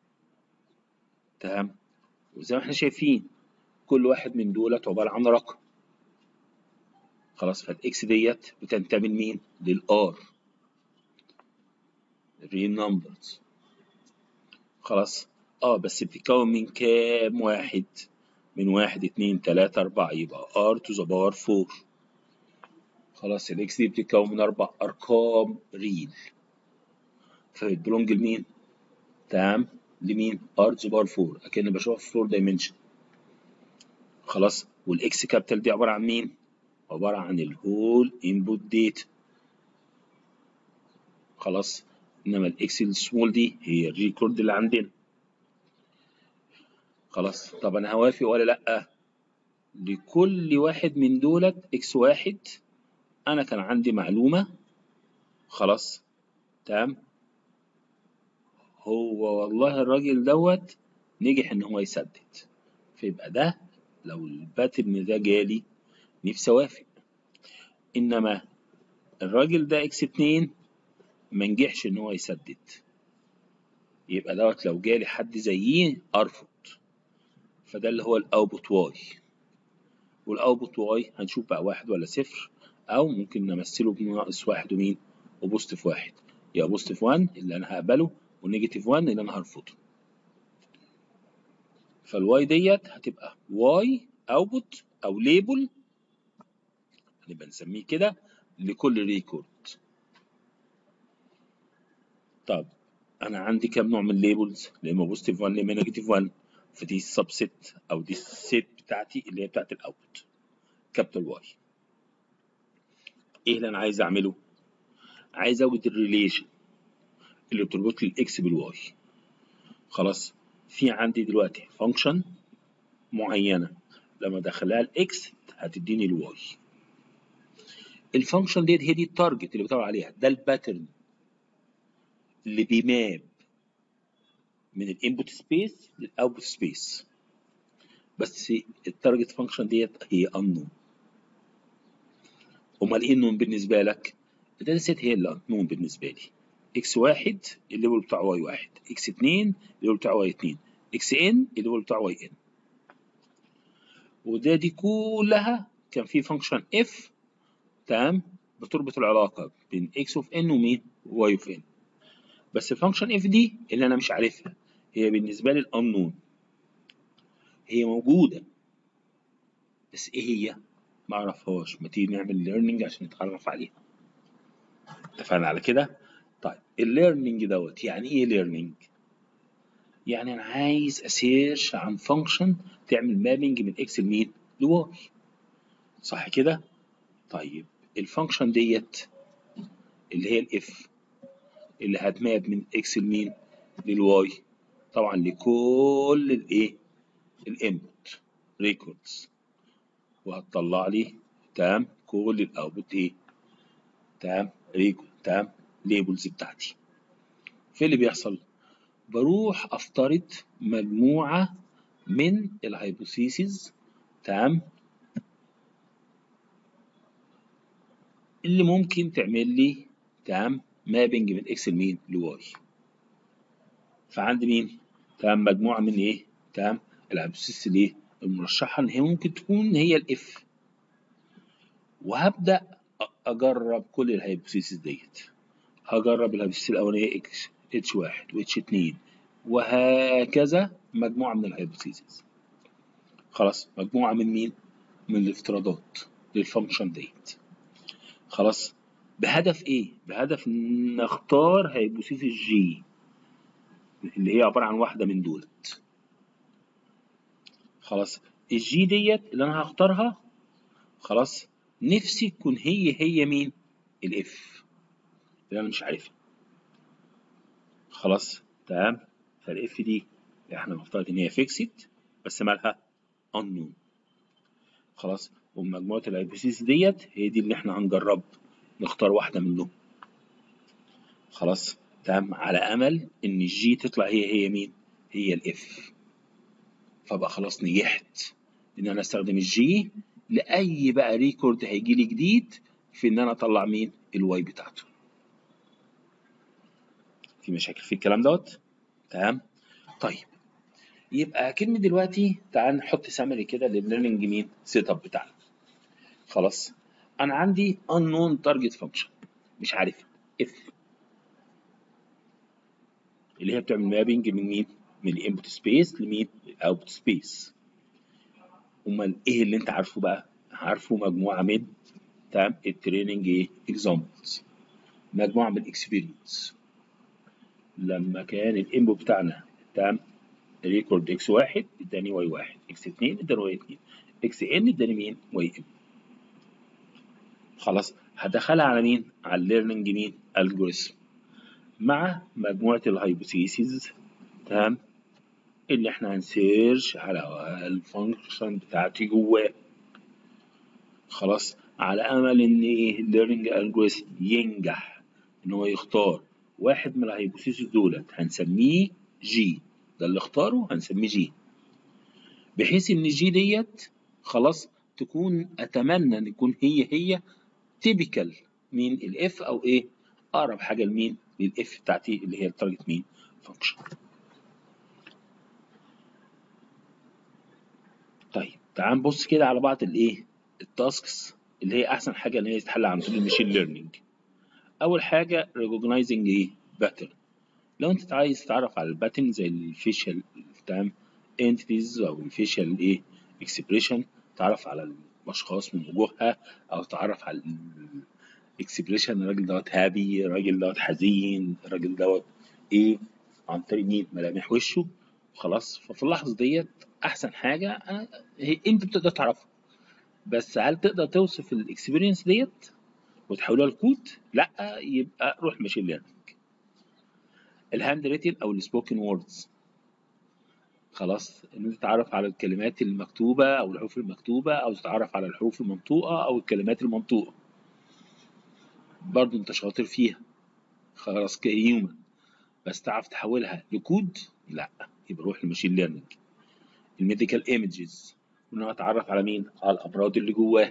تمام وزي ما احنا شايفين كل واحد من دولت عبارة عن رقم خلاص فالاكس ديت بتنتمي لمين للار الريل نمبرز خلاص اه بس بتتكون من كام واحد من واحد اتنين تلاتة أربعة يبقى ار تو ذا باور فور خلاص الاكس دي بتتكون من أربع أرقام ريل فبتبلونج لمين؟ تمام لمين؟ ار تو باور فور أكن بشوفها في فور دايمنشن خلاص والاكس كابيتال دي عبارة عن مين؟ عبارة عن الهول انبوت ديت خلاص انما الاكس السمول دي هي الريكورد اللي عندنا خلاص طب انا هوافق ولا لا لكل واحد من دولت اكس واحد انا كان عندي معلومة خلاص تمام هو والله الراجل دوت نجح ان هو يسدد فيبقى ده لو الباترن ده جالي نفسي اوافق انما الراجل ده اكس اتنين ما نجحش ان هو يسدد يبقى دوت لو جالي حد زيه ارفض فده اللي هو الاوتبوت واي والاوتبوت واي هنشوف بقى واحد ولا صفر او ممكن نمثله بناقص واحد ومين وبوزيتيف واحد يبقى بوزيتيف 1 اللي انا هقبله ونيجاتيف 1 اللي انا هرفضه فالواي ديت هتبقى واي اوتبوت او ليبل هنبقى نسميه كده لكل ريكورد طب انا عندي كام نوع من الليبلز يا اما بوزيتيف 1 يا اما نيجاتيف 1 فدي السبست او دي السيت بتاعتي اللي هي بتاعت الاوتبوت كابيتال واي ايه اللي انا عايز اعمله عايز ازود الريليشن اللي بتربط لي الاكس بالواي خلاص في عندي دلوقتي فانكشن معينه لما ادخلها الاكس هتديني الواي الفانكشن ديت هي دي التارجت اللي بدور عليها ده الباترن اللي بيماب من الانبوت سبيس للاوتبوت سبيس بس التارجت فانكشن ديت هي unknown امال ايه النون بالنسبه لك الداتا سيت هي اللي unknown بالنسبه لي اكس واحد الليبل بتاع واي واحد اكس اتنين الليبل بتاع واي اتنين اكس ان الليبل بتاع واي ان وده دي كلها كان في فانكشن اف تمام بتربط العلاقه بين اكس اوف ان ومين واي اوف ان بس الفانكشن اف دي اللي انا مش عارفها هي بالنسبه لي الانون هي موجوده بس ايه هي ما اعرفهاش ما تيجي نعمل ليرنينج عشان نتعرف عليها اتفقنا على كده طيب الليرنينج دوت يعني ايه ليرنينج يعني انا عايز اسيرش عن فانكشن تعمل مابنج من اكس لمين لواي صح كده طيب الفانكشن ديت اللي هي الاف اللي هتماب من اكس لمين للواي طبعا لكل الايه الانبوت ريكوردز وهتطلع لي تمام كل الاوتبوت ايه تمام ريكورد تمام ليبلز بتاعتي في اللي بيحصل بروح افترض مجموعه من الهايبوثيسز تمام اللي ممكن تعمل لي تمام مابنج من اكس لمين لواي فعندي مين تمام مجموعه من ايه تمام الهايبوثيسز الايه المرشحه ان هي ممكن تكون هي الاف وهبدا اجرب كل الهايبوثيسز ديت هجرب الهايبوثيسز الاولانيه اكس اتش واحد واتش اتنين وهكذا مجموعه من الهايبوثيسز خلاص مجموعه من مين من الافتراضات للفانكشن ديت خلاص بهدف ايه بهدف نختار هايبوثيسز جي اللي هي عباره عن واحده من دولت خلاص الجي ديت اللي انا هختارها خلاص نفسي تكون هي هي مين الاف اللي انا مش عارفها خلاص تمام فالاف دي احنا نفترض ان هي فيكسد بس مالها unknown خلاص ومجموعه الهايبوثيسيس ديت هي دي اللي احنا هنجرب نختار واحده منهم خلاص تمام على امل ان الجي تطلع هي هي مين هي الاف فبقى خلاص نجحت ان انا استخدم الجي لاي بقى ريكورد هيجي لي جديد في ان انا اطلع مين الواي بتاعته في مشاكل في الكلام دوت تمام طيب يبقى كلمة دلوقتي تعال نحط سمري كده للليرنينج مين سيت اب بتاعنا خلاص انا عندي unknown target function مش عارفها اف اللي هي بتعمل مابنج من مين من الانبوت سبيس لمين الاوتبوت سبيس امال ايه اللي انت عارفه بقى عارفه مجموعه من تمام التريننج ايه اكزامبلز مجموعه من الاكسبيرينس لما كان الانبوت بتاعنا تمام ريكورد اكس واحد اداني واي واحد اكس اتنين اداني واي اتنين اكس ان اداني مين واي ان خلاص هدخلها على مين على الليرنينج مين الجوريثم مع مجموعه الهايبوثيسيز تمام اللي احنا هنسيرش على الفانكشن بتاعتي جواه خلاص على امل ان ايه الليرنينج الجوريثم ينجح ان هو يختار واحد من الهايبوثيسيس دولت هنسميه جي ده اللي اختاره هنسميه جي بحيث ان الجي ديت خلاص تكون اتمنى ان يكون هي هي تيبيكال مين الاف او ايه اقرب حاجه لمين للاف بتاعتي اللي هي التارجت مين فانكشن طيب تعال نبص كده على بعض الايه التاسكس اللي هي احسن حاجه اللي هي تتحل عن طريق الماشين ليرنينج اول حاجه recognizing ايه باترن لو انت عايز تتعرف على الباترن زي الفيشال تمام entities او الفيشال ايه اكسبريشن تعرف على الاشخاص من وجوهها او تعرف على الاكسبريشن الراجل دوت هابي الراجل دوت حزين الراجل دوت ايه عن طريق مين ملامح وشه خلاص ففي اللحظه ديت احسن حاجه أنا- هي انت بتقدر تعرفها بس هل تقدر توصف الاكسبيرينس ديت وتحولها لكود لا يبقى روح ماشين ليرنينج الهاند ريتن او السبوكن ووردز خلاص ان انت تتعرف على الكلمات المكتوبه او الحروف المكتوبه او تتعرف على الحروف المنطوقه او الكلمات المنطوقه برضو انت شاطر فيها خلاص كهيومن بس تعرف تحولها لكود لا يبقى روح الماشين ليرنينج الميديكال ايمجز وان انا اتعرف على مين على الامراض اللي جواه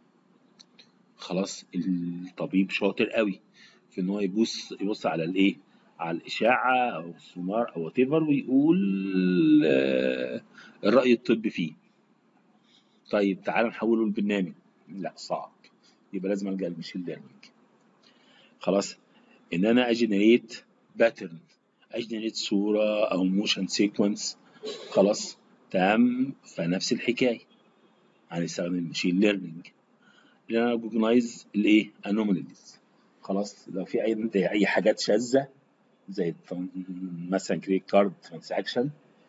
خلاص الطبيب شاطر قوي في ان هو يبص يبص على الايه على الاشعه او السونار او وات ويقول آه، الراي الطبي فيه طيب تعال نحوله لبرنامج لا صعب يبقى لازم الجا للماشين ليرنينج خلاص ان انا اجنريت باترن اجنريت صوره او موشن سيكونس خلاص تمام فنفس الحكايه هنستخدم الماشين ليرنينج ان انا ريكوجنايز الايه انوماليز خلاص لو في اي اي حاجات شاذه زي التران- مثلا كريدت كارد ترانزاكشن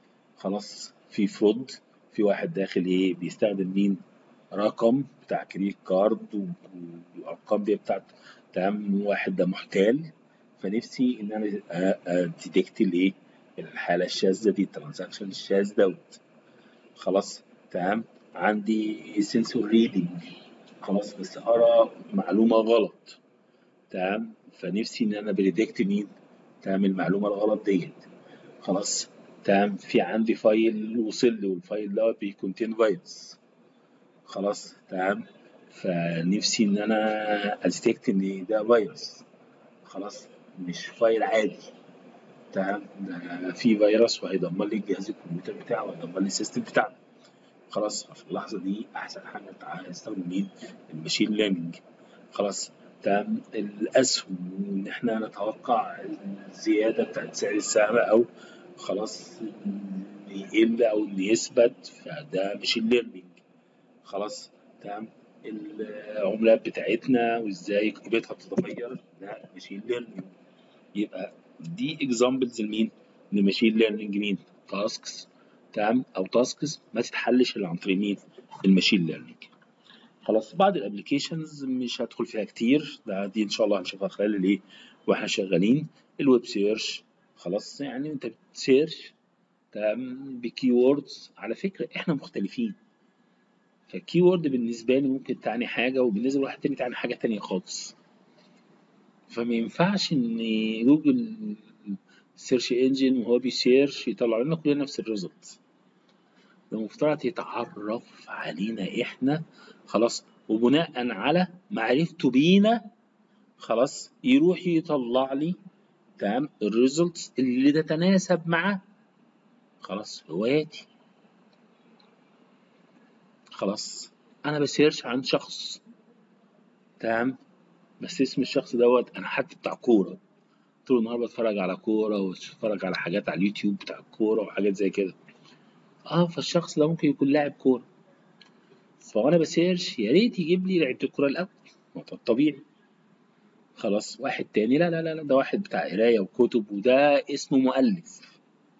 خلاص في فرود في واحد داخل ايه بيستخدم مين رقم بتاع كريدت كارد و- والارقام دي بتاعت تمام واحد ده محتال فنفسي ان انا اديتكت الايه الحاله الشاذه دي الترانزاكشن الشاذ دوت خلاص تمام عندي سنسور ريدنج خلاص بس ارى معلومه غلط تمام فنفسي ان انا بريدكت مين تمام المعلومه الغلط ديت خلاص تمام في عندي فايل وصل لي والفايل دوت بيكونتين فيروس خلاص تمام فنفسي ان انا اديتكت ان ده فيروس خلاص مش فايل عادي تمام ده في فيروس وهيدمر لي الجهاز الكمبيوتر بتاعه وهيدمر لي السيستم بتاعه خلاص في اللحظه دي احسن حاجه تع- استخدم مين الماشين ليرنينج خلاص تمام الاسهم ان احنا نتوقع الزياده بتاعت سعر السهم او خلاص يقل او إن يثبت فده ماشين ليرنينج خلاص تمام العملات بتاعتنا وازاي قيمتها بتتغير ده ماشين ليرنينج يبقى دي اكزامبلز لمين؟ لماشين ليرنينج مين؟ تاسكس تمام او تاسكس ما تتحلش الا عن طريق مين؟ الماشين ليرنينج خلاص بعض الابلكيشنز مش هدخل فيها كتير ده دي ان شاء الله هنشوفها خلال الايه واحنا شغالين الويب سيرش خلاص يعني انت بتسيرش تمام بكي ووردز على فكره احنا مختلفين فالكي وورد بالنسبه لي ممكن تعني حاجه وبالنسبه لواحد تاني تعني حاجه تانية خالص فما ينفعش ان جوجل سيرش انجن وهو بيسيرش يطلع لنا كلنا نفس الريزلت ده المفترض يتعرف علينا احنا خلاص وبناء على معرفته بينا خلاص يروح يطلع لي تمام الريزلتس اللي تتناسب مع خلاص هواياتي خلاص انا بسيرش عن شخص تمام بس اسم الشخص دوت انا حد بتاع كوره طول النهار بتفرج على كوره وبتفرج على حاجات على اليوتيوب بتاع الكوره وحاجات زي كده اه فالشخص ده ممكن يكون لاعب كوره فانا بسيرش يا ريت يجيب لي لعيبه الكوره الاول ما ده الطبيعي خلاص واحد تاني لا لا لا لا، ده واحد بتاع قرايه وكتب وده اسمه مؤلف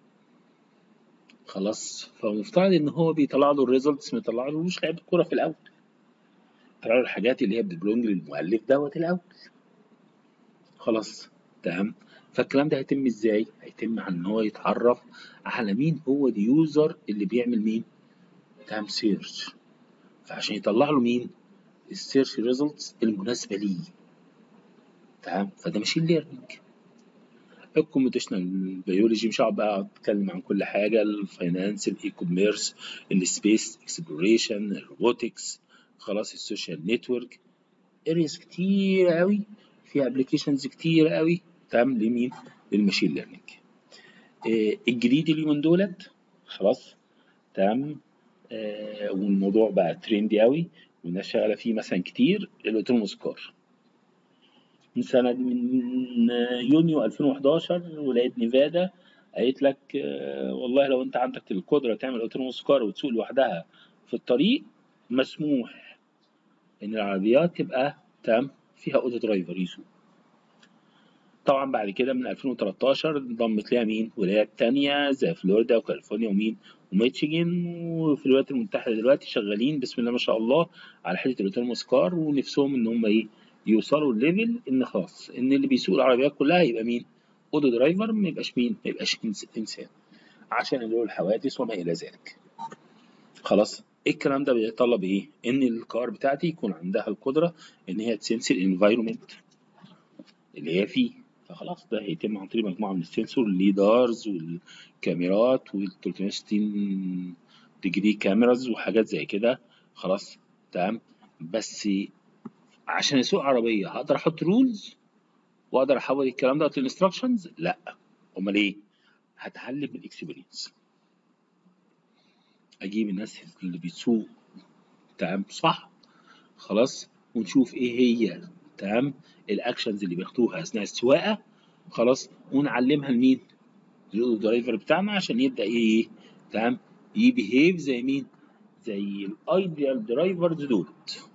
خلاص فمفترض ان هو بيطلع له الريزلتس ما يطلعلوش لعيبه كوره في الاول يطلع له الحاجات اللي هي بتبلونج للمؤلف دوت الاول خلاص تمام فالكلام ده هيتم ازاي هيتم عن ان هو يتعرف على مين هو اليوزر اللي بيعمل مين تمام سيرش فعشان يطلع له مين السيرش ريزلتس المناسبه ليه تمام فده ماشين ليرنينج الكومبيتيشنال بيولوجي مش هقعد بقى اتكلم عن كل حاجه الفاينانس الاي كوميرس السبيس اكسبلوريشن الروبوتكس خلاص السوشيال نتورك ارياس كتير قوي فيها ابلكيشنز كتير قوي تمام لمين للماشين ليرنينج آه الجديد اليومين دولت خلاص تمام آه والموضوع بقى ترندي قوي والناس شغاله فيه مثلا كتير الاوتوموس كار من سنه من يونيو 2011 ولايه نيفادا قالت لك آه والله لو انت عندك القدره تعمل اوتوموس كار وتسوق لوحدها في الطريق مسموح ان العربيات تبقى تمام فيها اوتو درايفر يسوق طبعا بعد كده من 2013 انضمت ليها مين ولايات تانية زي فلوريدا وكاليفورنيا ومين وميتشيجن وفي الولايات المتحدة دلوقتي شغالين بسم الله ما شاء الله على حتة الاوتوموس كار ونفسهم ان هم ايه يوصلوا الليفل ان خلاص ان اللي بيسوق العربيات كلها يبقى مين اوتو درايفر ما يبقاش مين ما يبقاش انسان عشان اللي هو الحوادث وما الى ذلك خلاص الكلام ده بيتطلب ايه ان الكار بتاعتي يكون عندها القدره ان هي تسنس الانفايرمنت اللي هي فيه فخلاص ده هيتم عن طريق مجموعه من السنسور الليدارز والكاميرات وال 360 ديجري كاميراز وحاجات زي كده خلاص تمام بس عشان اسوق عربيه هقدر احط رولز واقدر احول الكلام ده للانستراكشنز لا امال ايه هتعلم من الاكسبيرينس اجيب الناس اللي بتسوق تمام صح خلاص ونشوف ايه هي تمام الاكشنز اللي بياخدوها اثناء السواقه خلاص ونعلمها لمين للدرايفر بتاعنا عشان يبدا ايه تمام يبيهيف زي مين زي الايديال درايفرز دولت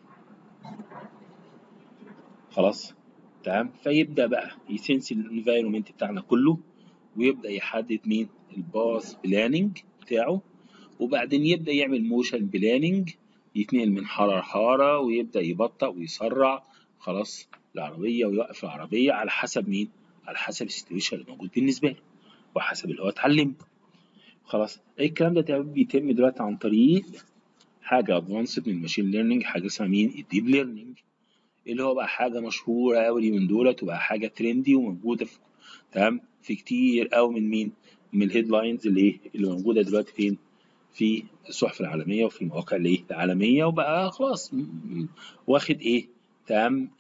خلاص تمام فيبدا بقى يسنس الانفايرمنت بتاعنا كله ويبدا يحدد مين الباص بلاننج بتاعه وبعدين يبدا يعمل موشن بلاننج يتنقل من حاره لحاره ويبدا يبطأ ويسرع خلاص العربيه ويوقف العربيه على حسب مين على حسب السيتويشن اللي موجود بالنسبه له وحسب اللي هو اتعلمه خلاص الكلام ده بيتم دلوقتي عن طريق حاجه ادفانسد من الماشين ليرنينج حاجه اسمها مين الديب ليرنينج اللي هو بقى حاجه مشهوره قوي من دولت وبقى حاجه ترندي وموجوده في تمام في كتير قوي من مين من الهيدلاينز اللي ايه اللي موجوده دلوقتي فين في الصحف العالميه وفي المواقع الايه العالميه وبقى خلاص واخد ايه تمام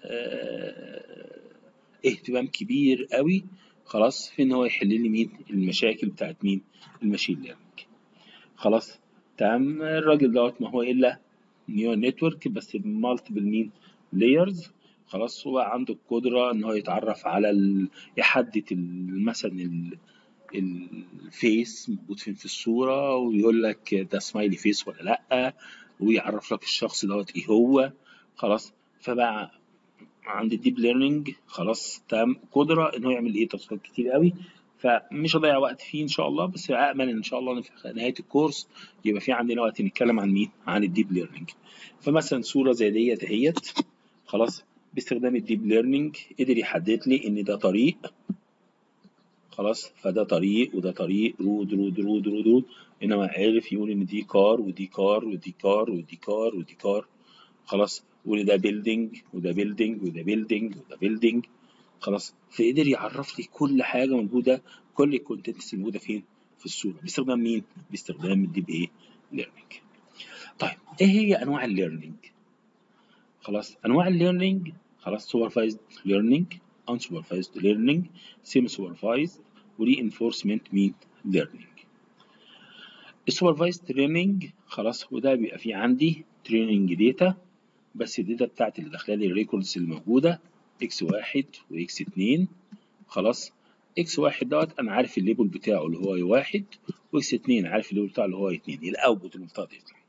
اه اهتمام كبير قوي خلاص في ان هو يحل لي مين المشاكل بتاعت مين الماشين ليرنينج خلاص تمام الراجل دوت ما هو الا نيو نتورك بس بمالتيبل مين لايرز خلاص هو عنده القدرة إن هو يتعرف على ال... يحدد ال... مثلا ال... الفيس موجود فين في الصورة ويقول لك ده سمايلي فيس ولا لأ ويعرف لك الشخص دوت إيه هو خلاص فبقى عند الديب ليرنينج خلاص تم قدرة إن هو يعمل إيه تصفيات كتير قوي فمش هضيع وقت فيه إن شاء الله بس أأمل إن شاء الله إن في نهاية الكورس يبقى في عندنا وقت نتكلم عن مين؟ عن الديب ليرنينج فمثلا صورة زي ديت اهيت خلاص باستخدام الديب ليرنينج قدر يحدد لي ان ده طريق خلاص فده طريق وده طريق رود رود رود رود رود انما عرف يقول ان دي كار ودي كار ودي كار ودي كار ودي كار خلاص وان ده بيلدينج وده بيلدينج وده بيلدينج وده بيلدينج خلاص فقدر يعرف لي كل حاجه موجوده كل الكونتنتس الموجوده فين في الصوره باستخدام مين باستخدام الديب ايه ليرنينج طيب ايه هي انواع الليرنينج خلاص انواع الليرنينج خلاص سوبرفايزد ليرنينج unsupervised learning semi supervised ورينفورسمنت مين learning السوبرفايزد ليرنينج خلاص وده بيبقى فيه عندي تريننج داتا بس الداتا بتاعت اللي داخله لي الريكوردز الموجوده اكس واحد واكس اتنين خلاص اكس واحد دوت انا عارف الليبل بتاعه اللي هو واحد واكس اتنين عارف الليبل بتاعه اللي هو اتنين الاوتبوت المفترض يطلع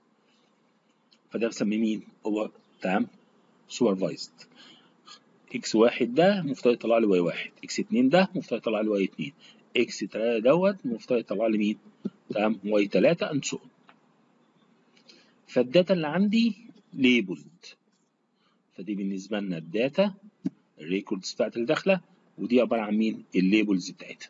فده بسميه مين هو تمام سوبرفايزد اكس واحد ده مفترض يطلع لي واي واحد اكس اتنين ده مفترض يطلع لي واي اتنين اكس تلاته دوت مفترض يطلع لي مين تمام واي تلاته اند سو فالداتا اللي عندي ليبلد فدي بالنسبه لنا الداتا الريكوردز بتاعت اللي داخله ودي عباره عن مين الليبلز بتاعتها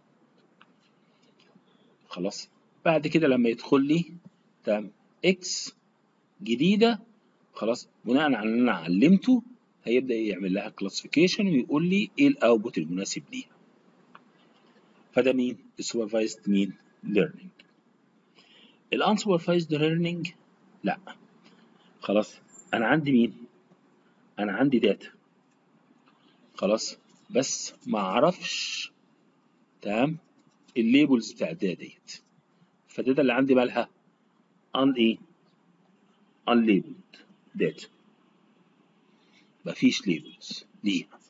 خلاص بعد كده لما يدخل لي تمام اكس جديده خلاص بناء على اللي انا علمته هيبدا يعمل لها كلاسيفيكيشن ويقول لي ايه الاوتبوت المناسب ليها فده مين السوبرفايزد مين ليرنينج الانسوبرفايزد ليرنينج لا خلاص انا عندي مين انا عندي داتا خلاص بس ما اعرفش تمام الليبلز بتاع الداتا ديت فالداتا اللي عندي مالها ان ايه unlabeled data مفيش ليبلز ليها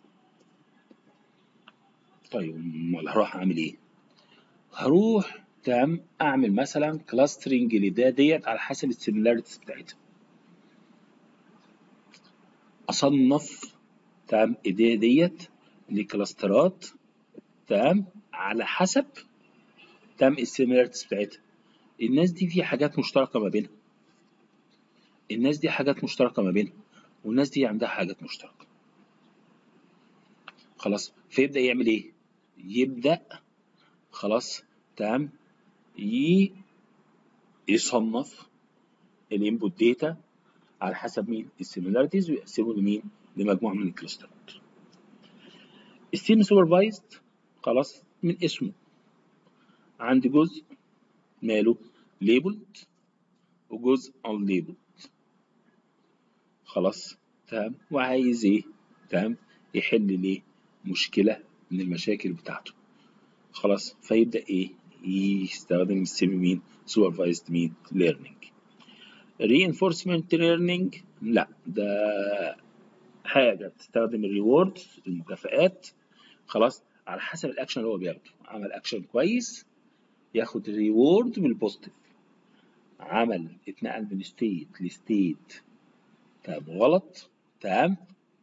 طيب امال هروح اعمل ايه هروح تمام اعمل مثلا كلاسترنج لده ديت على حسب السيميلاريتيز بتاعتها اصنف تمام ايديا ديت لكلاسترات تمام على حسب تمام السيميلاريتيز بتاعتها الناس دي في حاجات مشتركه ما بينها الناس دي حاجات مشتركه ما بينها والناس دي عندها حاجات مشتركه خلاص فيبدا يعمل ايه يبدا خلاص تمام يصنف الانبوت داتا على حسب مين السيميلاريتيز ويقسمه لمين لمجموعه من الكلاسترات السيمي سوبرفايزد خلاص من اسمه عندي جزء ماله ليبلد وجزء unlabeled خلاص تمام وعايز ايه تمام يحل ليه مشكله من المشاكل بتاعته خلاص فيبدا ايه يستخدم السيمي مين supervised مين learning reinforcement learning لا ده حاجه بتستخدم الريورد المكافآت خلاص على حسب الاكشن اللي هو بياخده عمل اكشن كويس ياخد ريورد من البوزيتيف عمل اتنقل من ستيت لستيت تمام غلط تمام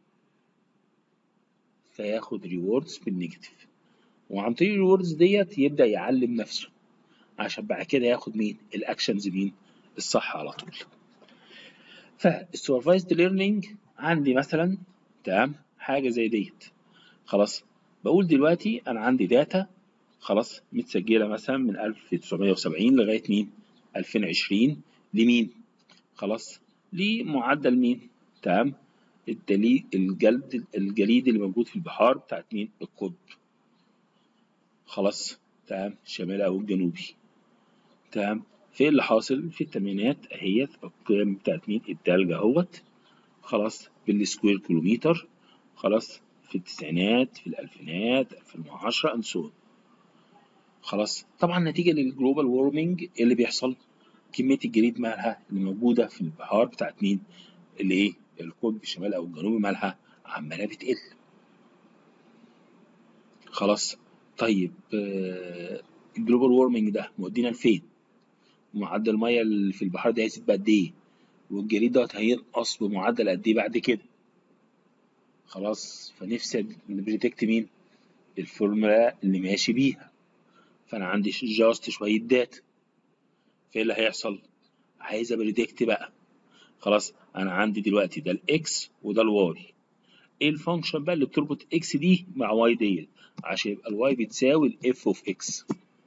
فياخد ريوردز بالنيجاتيف وعن طريق الريوردز ديت يبدا يعلم نفسه عشان بعد كده ياخد مين الاكشنز مين الصح على طول فالسوبرفايزد ليرنينج عندي مثلا تمام حاجه زي ديت خلاص بقول دلوقتي انا عندي داتا خلاص متسجله مثلا من 1970 لغايه مين 2020 لمين خلاص لمعدل مين تمام الدليل الجلد الجليد اللي موجود في البحار بتاعت مين القطب خلاص تمام الشمالي او الجنوبي تمام في اللي حاصل في الثمانينات اهيت القيم بتاعت مين التلج اهوت خلاص بالسكوير كيلومتر خلاص في التسعينات في الالفينات 2010 اند سو خلاص طبعا نتيجه للجلوبال وورمنج اللي بيحصل كميه الجليد مالها اللي موجوده في البحار بتاعت مين اللي ايه القطب الشمالي او الجنوبي مالها عماله بتقل خلاص طيب آه الجلوبال وورمنج ده مودينا لفين معدل الميه اللي في البحار ده هيزيد بقد ايه والجليد دوت هينقص بمعدل قد ايه بعد كده خلاص فنفسي نبريدكت مين الفورمولا اللي ماشي بيها فانا عندي جاست شويه داتا فايه اللي هيحصل عايز ابريدكت بقى خلاص انا عندي دلوقتي ده الاكس وده الواي ايه الفانكشن بقى اللي بتربط اكس دي مع واي ديت عشان يبقى الواي بتساوي الاف اوف اكس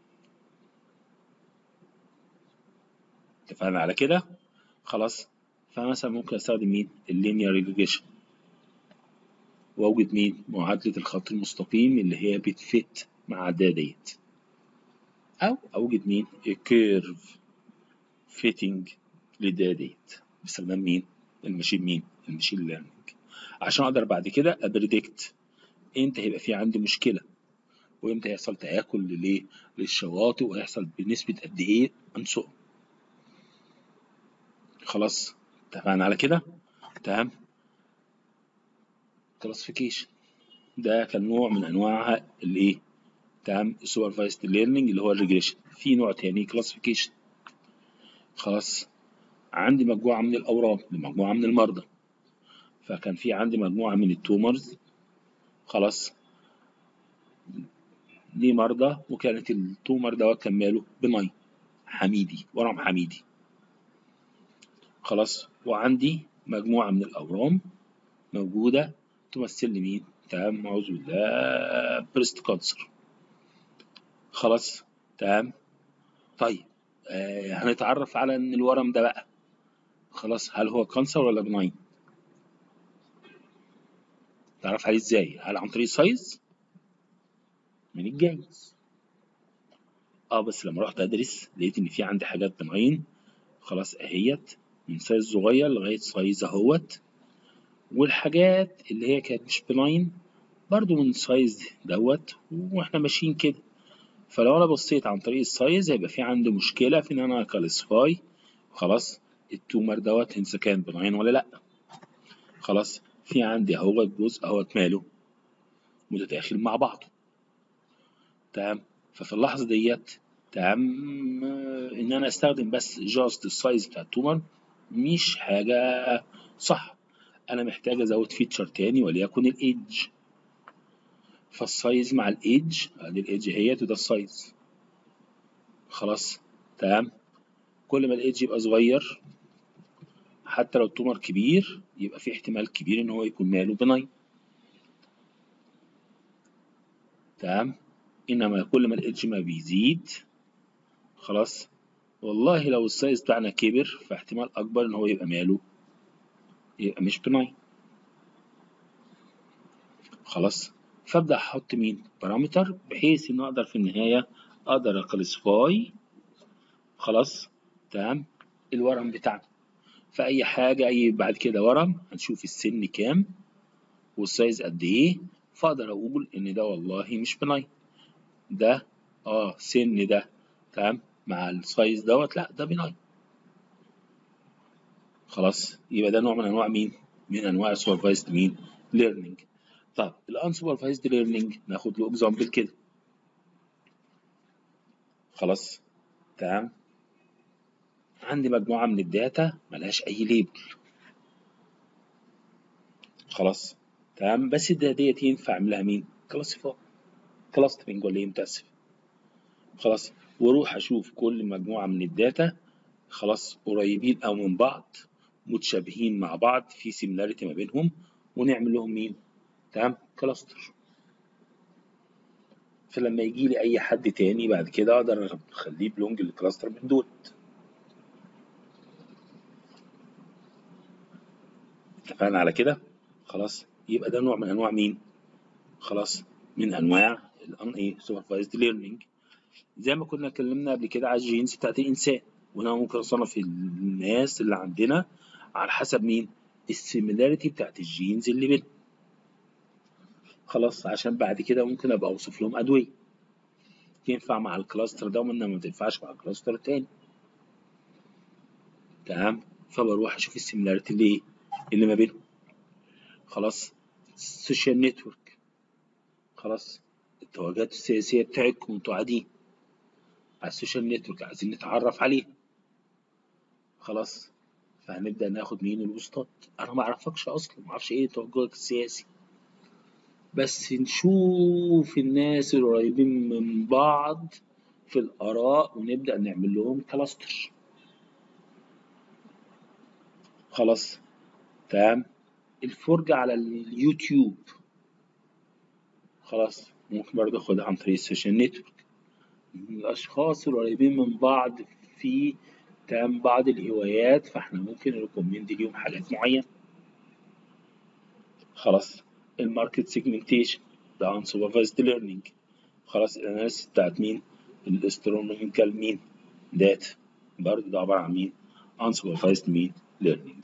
اتفقنا على كده خلاص فمثلا ممكن استخدم مين اللينير ريجريشن واوجد مين معادله الخط المستقيم اللي هي بتفت مع ده ديت او اوجد مين الكيرف فيتنج لده ديت باستخدام مين الماشين مين الماشين ليرنينج عشان اقدر بعد كده ابريدكت امتى هيبقى في عندي مشكله وامتى هيحصل تاكل للايه للشواطئ وهيحصل بنسبه قد ايه انسو خلاص اتفقنا على كده تمام كلاسيفيكيشن ده كان نوع من انواع الايه تمام السوبرفايزد ليرنينج اللي هو الريجريشن في نوع تاني كلاسيفيكيشن خلاص عندي مجموعه من الاورام مجموعه من المرضى فكان في عندي مجموعه من التومرز خلاص دي مرضى وكانت التومر دوت كان ماله بناي حميدي ورم حميدي خلاص وعندي مجموعة من الأورام موجودة تمثل لي مين؟ تمام أعوذ بالله بريست كانسر خلاص تمام طيب آه هنتعرف على إن الورم ده بقى خلاص هل هو كانسر ولا بناين؟ تعرف عليه ازاي؟ هل عن طريق سايز؟ من الجايز اه بس لما رحت ادرس لقيت ان في عندي حاجات بناين خلاص اهيت من سايز صغير لغايه سايز اهوت والحاجات اللي هي كانت مش بناين برضو من سايز دوت واحنا ماشيين كده فلو انا بصيت عن طريق السايز هيبقى في عندي مشكله في ان انا كالسفاي خلاص التومر دوت اذا كان بناين ولا لا خلاص في عندي اهو جزء اهوت ماله متداخل مع بعضه تمام ففي اللحظه ديت تمام ان انا استخدم بس جاست السايز بتاع التومر مش حاجه صح انا محتاج ازود فيتشر تاني وليكن الايدج فالسايز مع الايدج ادي الايدج اهيت وده السايز خلاص تمام كل ما الايدج يبقى صغير حتى لو التومر كبير يبقى في احتمال كبير ان هو يكون ماله بناين تمام انما كل ما الايدج ما بيزيد خلاص والله لو السايز بتاعنا كبر فاحتمال اكبر ان هو يبقى ماله يبقى مش بناين خلاص فابدا احط مين بارامتر بحيث ان اقدر في النهايه اقدر اكلاسيفاي خلاص تمام الورم بتاعنا فاي حاجه اي بعد كده ورم هنشوف السن كام والسايز قد ايه فاقدر اقول ان ده والله مش بناين ده اه سن ده تمام مع السايز دوت لا ده بناين خلاص يبقى ده نوع من انواع مين من انواع السوبرفايزد مين ليرنينج طب الانسوبرفايزد ليرنينج ناخد له اكزامبل كده خلاص تمام عندي مجموعه من الداتا ملهاش اي ليبل خلاص تمام بس الداتا ديت ينفع اعملها مين كلاسيفاي كلاسترنج ولا ايه متاسف خلاص واروح اشوف كل مجموعه من الداتا خلاص قريبين او من بعض متشابهين مع بعض في سيميلاريتي ما بينهم ونعمل لهم مين تمام كلاستر فلما يجي لي اي حد تاني بعد كده اقدر اخليه بلونج الكلاستر من دول اتفقنا على كده خلاص يبقى ده نوع من انواع مين خلاص من انواع الان ايه سوبرفايزد ليرنينج زي ما كنا اتكلمنا قبل كده على الجينز بتاعت الانسان وانا ممكن اصنف الناس اللي عندنا على حسب مين السيميلاريتي بتاعت الجينز اللي بينهم خلاص عشان بعد كده ممكن ابقى اوصف لهم ادويه تنفع مع الكلاستر ده ومنها ما تنفعش مع الكلاستر التاني تمام فبروح اشوف السيميلاريتي اللي ايه اللي ما بينهم خلاص السوشيال نتورك خلاص التوجهات السياسيه بتاعتكم انتوا قاعدين على السوشيال نتورك عايزين نتعرف عليه خلاص فهنبدا ناخد مين الوسطات انا ما اعرفكش اصلا ما اعرفش ايه توجهك السياسي بس نشوف الناس القريبين من بعض في الآراء ونبدأ نعمل لهم كلاستر خلاص تمام الفرجة على اليوتيوب خلاص ممكن برضه اخدها عن طريق السوشيال نتورك الأشخاص القريبين من بعض في تمام بعض الهوايات فاحنا ممكن نريكومند ليهم حاجات معينة خلاص الماركت سيجمنتيشن ده انسوبرفايزد ليرنينج خلاص الاناليسيس بتاعت مين الاسترونوميكال مين داتا برضه ده عباره عن مين unsupervised مين ليرنينج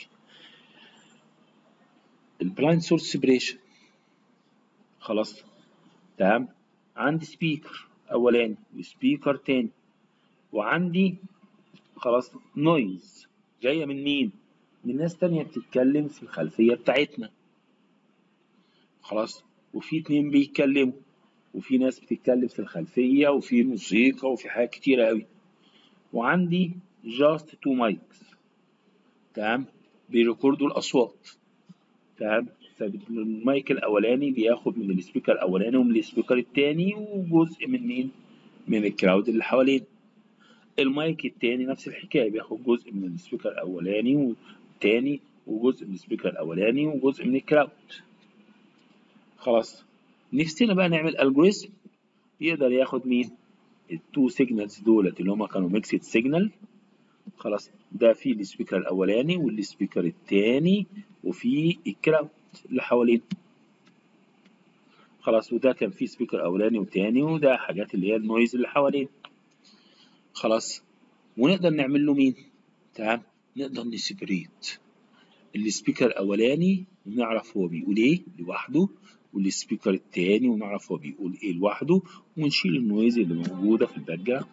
البلايند سورس سيبريشن خلاص تمام عندي سبيكر اولاني وسبيكر تاني وعندي خلاص نويز جايه من مين من ناس تانية بتتكلم في الخلفيه بتاعتنا خلاص وفي اتنين بيتكلموا وفي ناس بتتكلم في الخلفية وفي موسيقى وفي حاجات كتيرة أوي وعندي جاست تو مايكس تمام بيريكوردوا الأصوات تمام فالمايك الأولاني بياخد من السبيكر الأولاني ومن السبيكر التاني وجزء من مين؟ من الكراود اللي حواليه المايك التاني نفس الحكاية بياخد جزء من السبيكر الأولاني والتاني وجزء من السبيكر الأولاني وجزء من الكراود خلاص نفسنا بقى نعمل الجوريزم يقدر ياخد مين التو سيجنالز دولت اللي هما كانوا ميكسد سيجنال خلاص ده في السبيكر الاولاني والسبيكر التاني وفي الكراود اللي حوالين خلاص وده كان في سبيكر اولاني وتاني وده حاجات اللي هي النويز اللي حوالين خلاص ونقدر نعمل له مين تمام نقدر نسيبريت السبيكر الاولاني ونعرف هو بيقول ايه لوحده والسبيكر التاني ونعرف هو بيقول ايه لوحده ونشيل النويز اللي موجوده في الباك جراوند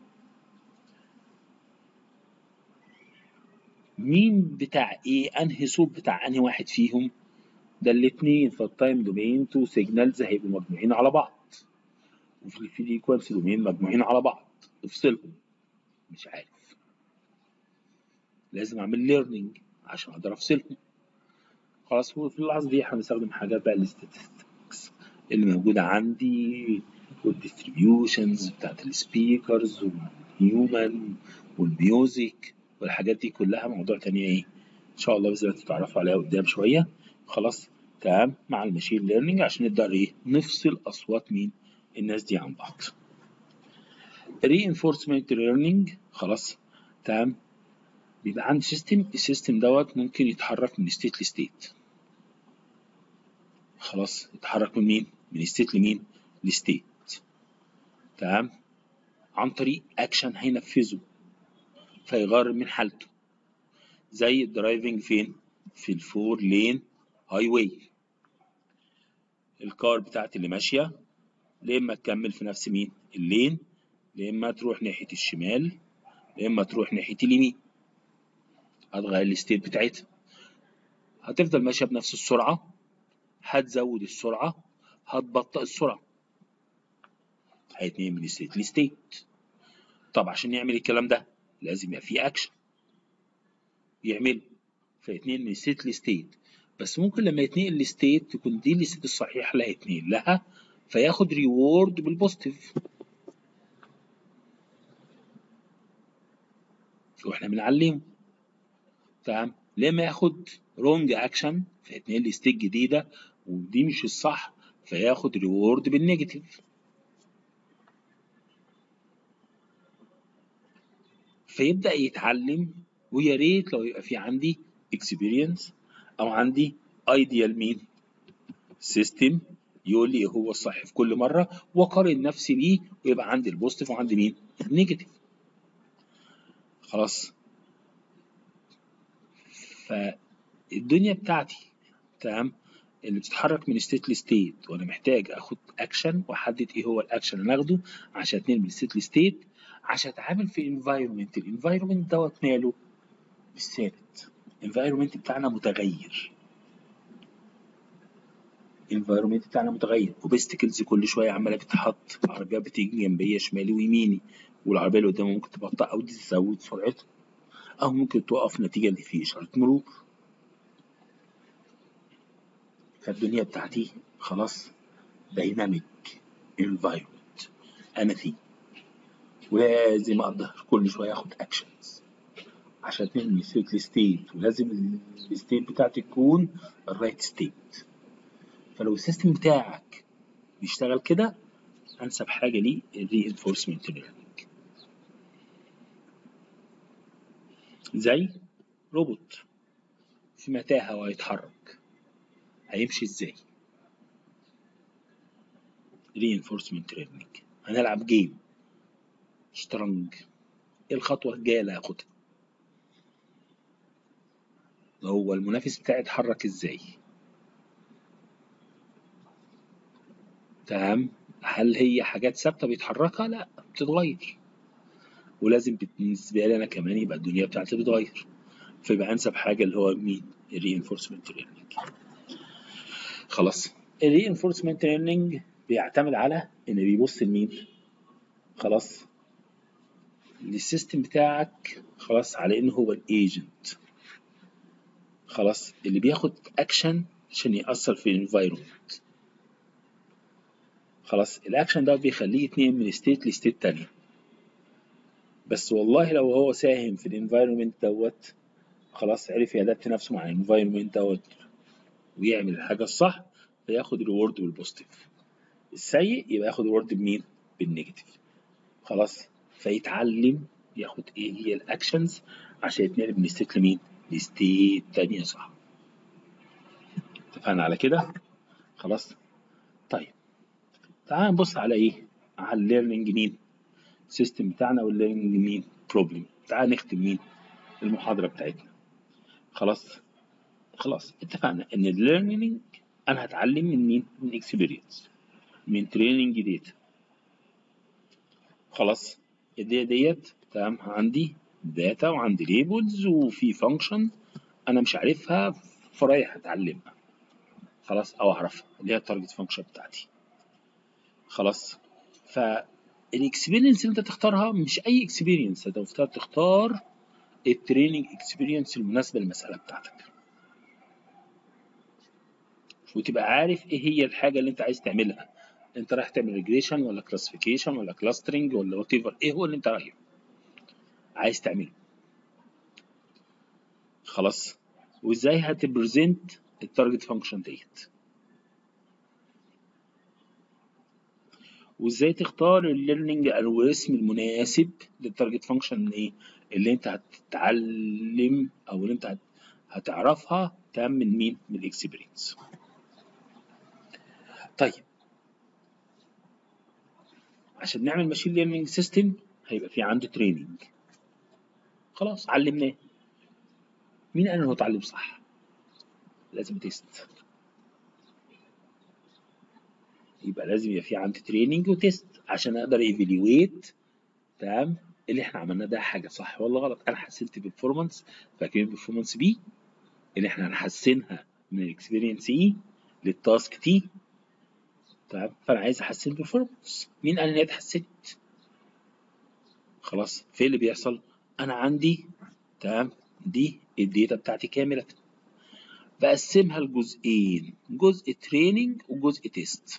مين بتاع ايه انهي صوت بتاع انهي واحد فيهم ده الاتنين فالتايم دومين تو سيجنالز هيبقوا مجموعين على بعض وفي الفريكونسي دومين مجموعين على بعض افصلهم مش عارف لازم اعمل ليرنينج عشان اقدر افصلهم خلاص في اللحظه دي هنستخدم حاجات بقى الاستاتستكس اللي موجوده عندي والديستريبيوشنز بتاعت السبيكرز والهيومن والميوزك والحاجات دي كلها موضوع تاني ايه ان شاء الله باذن الله تتعرفوا عليها قدام شويه خلاص تمام مع الماشين ليرنينج عشان نقدر ايه نفصل اصوات مين الناس دي عن بعض reinforcement learning خلاص تمام بيبقى عندي سيستم السيستم دوت ممكن يتحرك من ستيت لستيت خلاص يتحرك من مين من ستيت لمين لستيت تمام عن طريق اكشن هينفذه فيغير من حالته زي الدرايفنج فين في الفور لين هاي واي الكار بتاعتي اللي ماشيه لا اما تكمل في نفس مين اللين لا اما تروح ناحيه الشمال لا اما تروح ناحيه اليمين هتغير الستيت بتاعتها هتفضل ماشيه بنفس السرعه هتزود السرعه هتبطئ السرعه هيتنقل من ستيت لستيت طب عشان يعمل الكلام ده لازم يبقى فيه اكشن يعمل فيتنقل من ستيت لستيت بس ممكن لما يتنقل لستيت تكون دي الستيت الصحيحه اللي هيتنقل لها فياخد ريورد بالبوزيتيف واحنا بنعلمه تمام لما ياخد رونج اكشن فيتنقل لي ستيت جديده ودي مش الصح فياخد ريورد بالنيجاتيف فيبدا يتعلم ويا ريت لو يبقى في عندي اكسبيرينس او عندي ايديال مين سيستم يقول لي هو الصح في كل مره واقارن نفسي بيه ويبقى عندي البوزيتيف وعندي مين النيجاتيف خلاص فالدنيا بتاعتي تمام اللي بتتحرك من ستيت لستيت وانا محتاج اخد اكشن واحدد ايه هو الاكشن اللي اخده عشان اتنقل من ستيت لستيت عشان اتعامل في انفايرمنت الانفايرمنت دوت ماله مش ثابت الانفايرمنت بتاعنا متغير الانفايرمنت بتاعنا متغير وبستكلز كل شويه عماله بتتحط عربيات بتيجي جنبيه شمالي ويميني والعربيه اللي قدامي ممكن تبطأ او تزود سرعتها او ممكن توقف نتيجه ان في اشاره مرور فالدنيا بتاعتي خلاص دايناميك انفايرمنت انا فيه ولازم اقدر كل شويه اخد اكشنز عشان تنمي ستيت لستيت ولازم الستيت بتاعتي تكون الرايت ستيت فلو السيستم بتاعك بيشتغل كده انسب حاجه ليه الرينفورسمنت ليرنينج زي روبوت في متاهه وهيتحرك هيمشي ازاي reinforcement learning هنلعب جيم شطرنج ايه الخطوة الجاية اللي هاخدها هو المنافس بتاعي اتحرك ازاي تمام هل هي حاجات ثابتة بيتحركها لا بتتغير ولازم بالنسبة لي أنا كمان يبقى الدنيا بتاعتي بتتغير فيبقى أنسب حاجة اللي هو مين الرينفورسمنت ليرنينج خلاص الرينفورسمنت ليرنينج بيعتمد على ان بيبص لمين خلاص للسيستم بتاعك خلاص على انه هو الايجنت خلاص اللي بياخد اكشن عشان يأثر في الانفايرمنت خلاص الاكشن ده بيخليه يتنقل من ستيت لستيت تانية بس والله لو هو ساهم في الانفايرمنت دوت خلاص عرف يادبت نفسه مع الانفايرمنت دوت ويعمل الحاجة الصح فياخد ريورد بالبوزيتيف السيء يبقى ياخد ريورد بمين؟ بالنيجاتيف خلاص فيتعلم ياخد ايه هي الاكشنز عشان يتنقل من ستيت لمين؟ لستيت تانية صح اتفقنا على كده؟ خلاص طيب تعال نبص على ايه؟ على الليرنينج مين؟ سيستم بتاعنا والليرنينج مين بروبلم تعال نختم مين المحاضره بتاعتنا خلاص خلاص اتفقنا ان الليرنينج انا هتعلم من مين من اكسبيرينس من تريننج ديتا خلاص الداتا ديت تمام عندي داتا وعندي ليبلز وفي فانكشن انا مش عارفها فرايح اتعلمها خلاص او اعرفها اللي هي التارجت فانكشن بتاعتي خلاص فالاكسبيرينس اللي انت تختارها مش اي اكسبيرينس انت المفترض تختار التريننج اكسبيرينس المناسبه للمساله بتاعتك وتبقى عارف ايه هي الحاجه اللي انت عايز تعملها انت رايح تعمل ريجريشن ولا كلاسيفيكيشن ولا كلاسترنج ولا وات ايفر ايه هو اللي انت رايح عايز تعمله خلاص وازاي هتبريزنت التارجت فانكشن ديت وازاي تختار الليرنينج الجوريثم المناسب للتارجت فانكشن ايه اللي انت هتتعلم او اللي انت هتعرفها تمام من مين من الاكسبيرينس طيب عشان نعمل ماشين ليرنينج سيستم هيبقى في عنده تريننج خلاص علمناه مين قال انه اتعلم صح لازم تيست يبقى لازم يبقى في عندي تريننج وتيست عشان اقدر ايفالويت تمام اللي احنا عملناه ده حاجه صح ولا غلط انا حسنت بيرفورمانس فاكرين بيرفورمانس بي اللي احنا هنحسنها من الاكسبيرينس اي للتاسك تي تمام فانا عايز احسن بيرفورمانس مين قال ان هي اتحسنت خلاص في اللي بيحصل انا عندي تمام دي الداتا بتاعتي كامله بقسمها لجزئين جزء تريننج وجزء تيست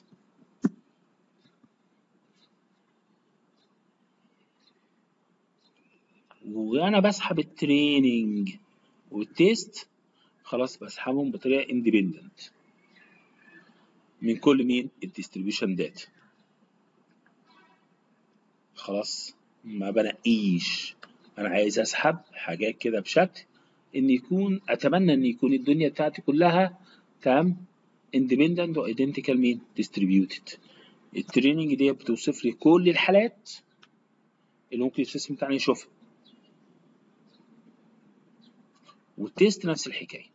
وانا بسحب التريننج والتيست خلاص بسحبهم بطريقه اندبندنت من كل مين الديستريبيوشن داتا خلاص ما بنقيش انا عايز اسحب حاجات كده بشكل ان يكون اتمنى ان يكون الدنيا بتاعتي كلها تمام اندبندنت وايدنتيكال مين ديستريبيوتد التريننج دي بتوصف لي كل الحالات اللي ممكن السيستم بتاعنا يشوفها والتيست نفس الحكايه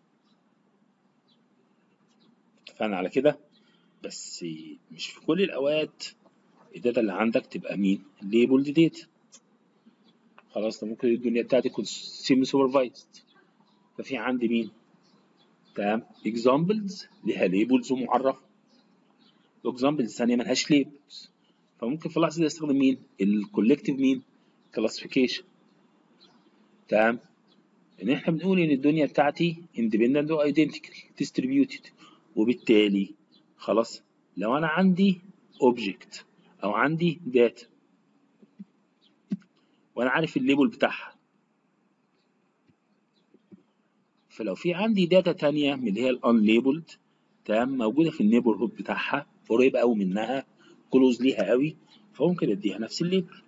اتفقنا على كده بس مش في كل الاوقات الداتا اللي عندك تبقى مين ليبلد داتا خلاص ده ممكن الدنيا بتاعتي تكون سيمي سوبرفايزد ففي عندي مين تمام اكزامبلز ليها ليبلز ومعرفه الاكزامبلز الثانيه ملهاش ليبلز فممكن في اللحظه دي استخدم مين الكولكتيف مين كلاسيفيكيشن تمام ان احنا بنقول ان الدنيا بتاعتي اندبندنت وايدنتيكال ديستريبيوتد وبالتالي خلاص لو انا عندي اوبجكت او عندي داتا وانا عارف الليبل بتاعها فلو في عندي داتا تانية من اللي هي الان ليبلد تمام موجوده في النيبرهود بتاعها قريبه قوي منها كلوز ليها قوي فممكن اديها نفس الليبل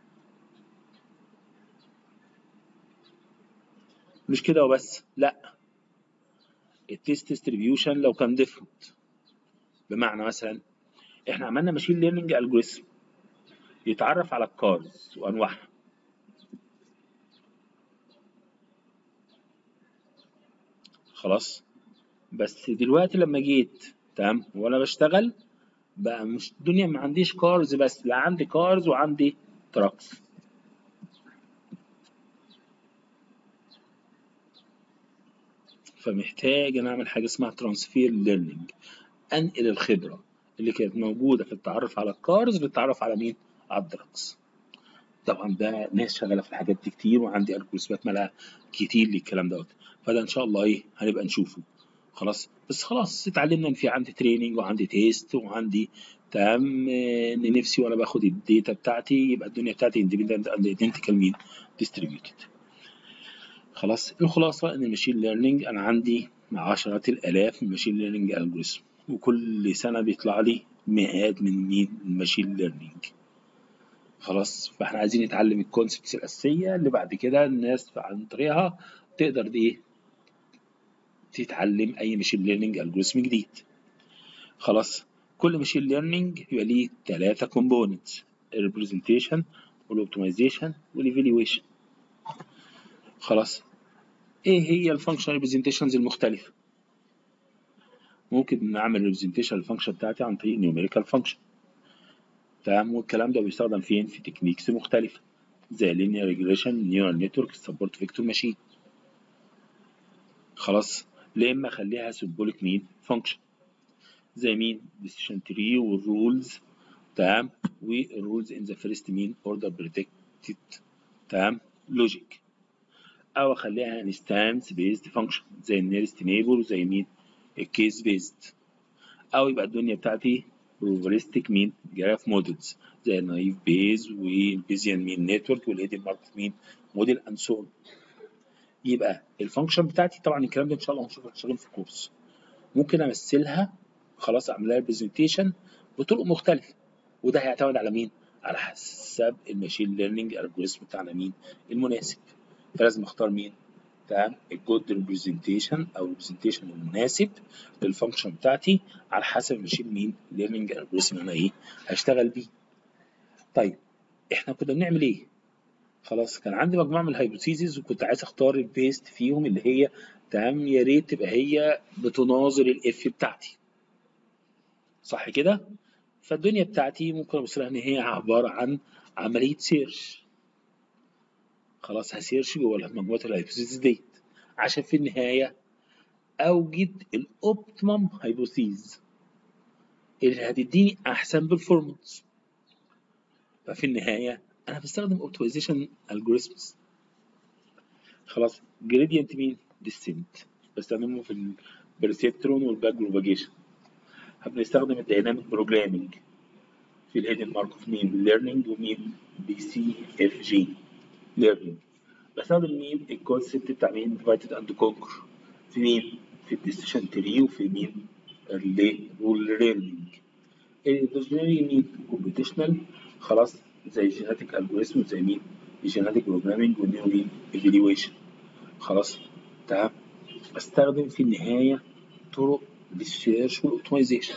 مش كده وبس لا التيست ديستريبيوشن لو كان ديفرنت بمعنى مثلا احنا عملنا ماشين ليرنينج الجوريثم يتعرف على الكارز وانواعها خلاص بس دلوقتي لما جيت تمام وانا بشتغل بقى مش الدنيا ما عنديش كارز بس لا عندي كارز وعندي تراكس فمحتاج انا اعمل حاجه اسمها ترانسفير ليرنينج انقل الخبره اللي كانت موجوده في التعرف على الكارز للتعرف على مين على الدراكس طبعا ده ناس شغاله في الحاجات دي كتير وعندي الجوريزمات مالها كتير للكلام دوت فده ان شاء الله ايه هنبقى نشوفه خلاص بس خلاص اتعلمنا ان في عندي تريننج وعندي تيست وعندي تمام ان نفسي وانا باخد الداتا بتاعتي يبقى الدنيا بتاعتي اندبندنت اند ايدنتيكال مين ديستريبيوتد خلاص الخلاصه ان الماشين ليرنينج انا عندي عشرات الالاف من الماشين ليرنينج الجوريزم وكل سنه بيطلع لي مئات من مين الماشين ليرنينج خلاص فاحنا عايزين نتعلم الكونسبتس الاساسيه اللي بعد كده الناس عن طريقها تقدر دي ايه تتعلم اي ماشين ليرنينج الجوريزم جديد خلاص كل ماشين ليرنينج يبقى ليه ثلاثه كومبوننتس الريبريزنتيشن والاوبتمايزيشن والايفالويشن خلاص ايه هي الفانكشن ريبريزنتيشنز المختلفه ممكن نعمل ريبريزنتيشن للفانكشن بتاعتي عن طريق نيوميريكال فانكشن تمام والكلام ده بيستخدم فين في تكنيكس مختلفه زي linear regression neural network support vector machine خلاص لا اما اخليها symbolic مين function زي مين decision tree والرولز تمام والرولز in the first مين order predicted تمام logic او اخليها instance based function زي النيرست neighbor وزي مين الكيس based او يبقى الدنيا بتاعتي probabilistic مين جراف مودلز زي النايف بيز والبيزيان مين نتورك والهيدن ماركت مين موديل اند سو يبقى الفانكشن بتاعتي طبعا الكلام ده ان شاء الله هنشوفه شغال في الكورس ممكن امثلها خلاص اعمل لها برزنتيشن بطرق مختلفه وده هيعتمد على مين؟ على حسب الماشين ليرنينج الجوريزم بتاعنا مين؟ المناسب فلازم اختار مين؟ تمام الجود ريبريزنتيشن او الريبريزنتيشن المناسب للفانكشن بتاعتي على حسب الماشين مين ليرنينج الجوريزم انا ايه هشتغل بيه طيب احنا كنا بنعمل ايه خلاص كان عندي مجموعه من الهايبوثيسز وكنت عايز اختار البيست فيهم اللي هي تمام يا ريت تبقى هي بتناظر الاف بتاعتي صح كده فالدنيا بتاعتي ممكن ابص لها ان هي عباره عن عمليه سيرش خلاص هسيرش جوه مجموعه الهايبوثيسز ديت عشان في النهايه اوجد الاوبتيمم هايبوثيز اللي هتديني احسن performance ففي النهايه انا بستخدم اوبتمايزيشن الجوريزمز خلاص جريدينت مين ديسنت بستخدمه في البرسبترون والباك بروباجيشن بنستخدم الديناميك بروجرامينج في الهيدن ماركوف مين ليرنينج ومين بي سي اف جي ليرنينج بستخدم مين الكونسيبت بتاع مين ديفايدد اند كونكر في مين في الديسيشن تري وفي مين الرول ليرنينج الديسيشن مين كومبيتيشنال خلاص زي جيناتيك الجوريزم زي مين الجيناتيك بروجرامينج والنيو مين ايفالويشن خلاص تمام بستخدم في النهايه طرق للسيرش والاوتومايزيشن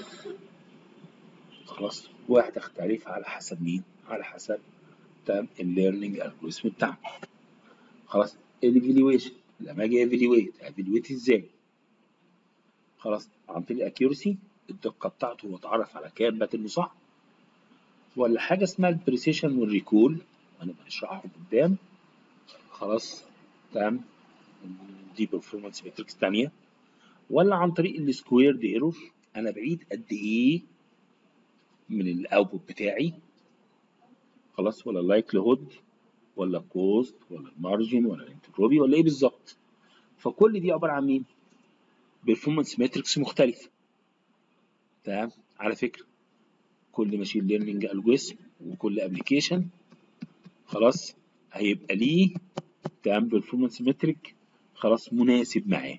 خلاص واحد تعريف على حسب مين على حسب تمام الليرنينج الجوريزم بتاعنا خلاص الايفالويشن لما اجي ايفالويت ايفالويت ازاي خلاص عن طريق الاكيورسي الدقه بتاعته واتعرف على كام باترن صح ولا حاجه اسمها البريسيشن والريكول انا بشرحه قدام خلاص تمام دي performance ماتريكس تانية ولا عن طريق السكويرد ايرور انا بعيد قد ايه من الاوتبوت بتاعي خلاص ولا اللايكليهود ولا الكوست ولا المارجن ولا الانتروبي ولا ايه بالظبط فكل دي عباره عن مين بيرفورمانس ماتريكس مختلفه تمام على فكره كل ماشين ليرنينج الجوريزم وكل ابلكيشن خلاص هيبقى ليه تمام بيرفورمانس مترك خلاص مناسب معاه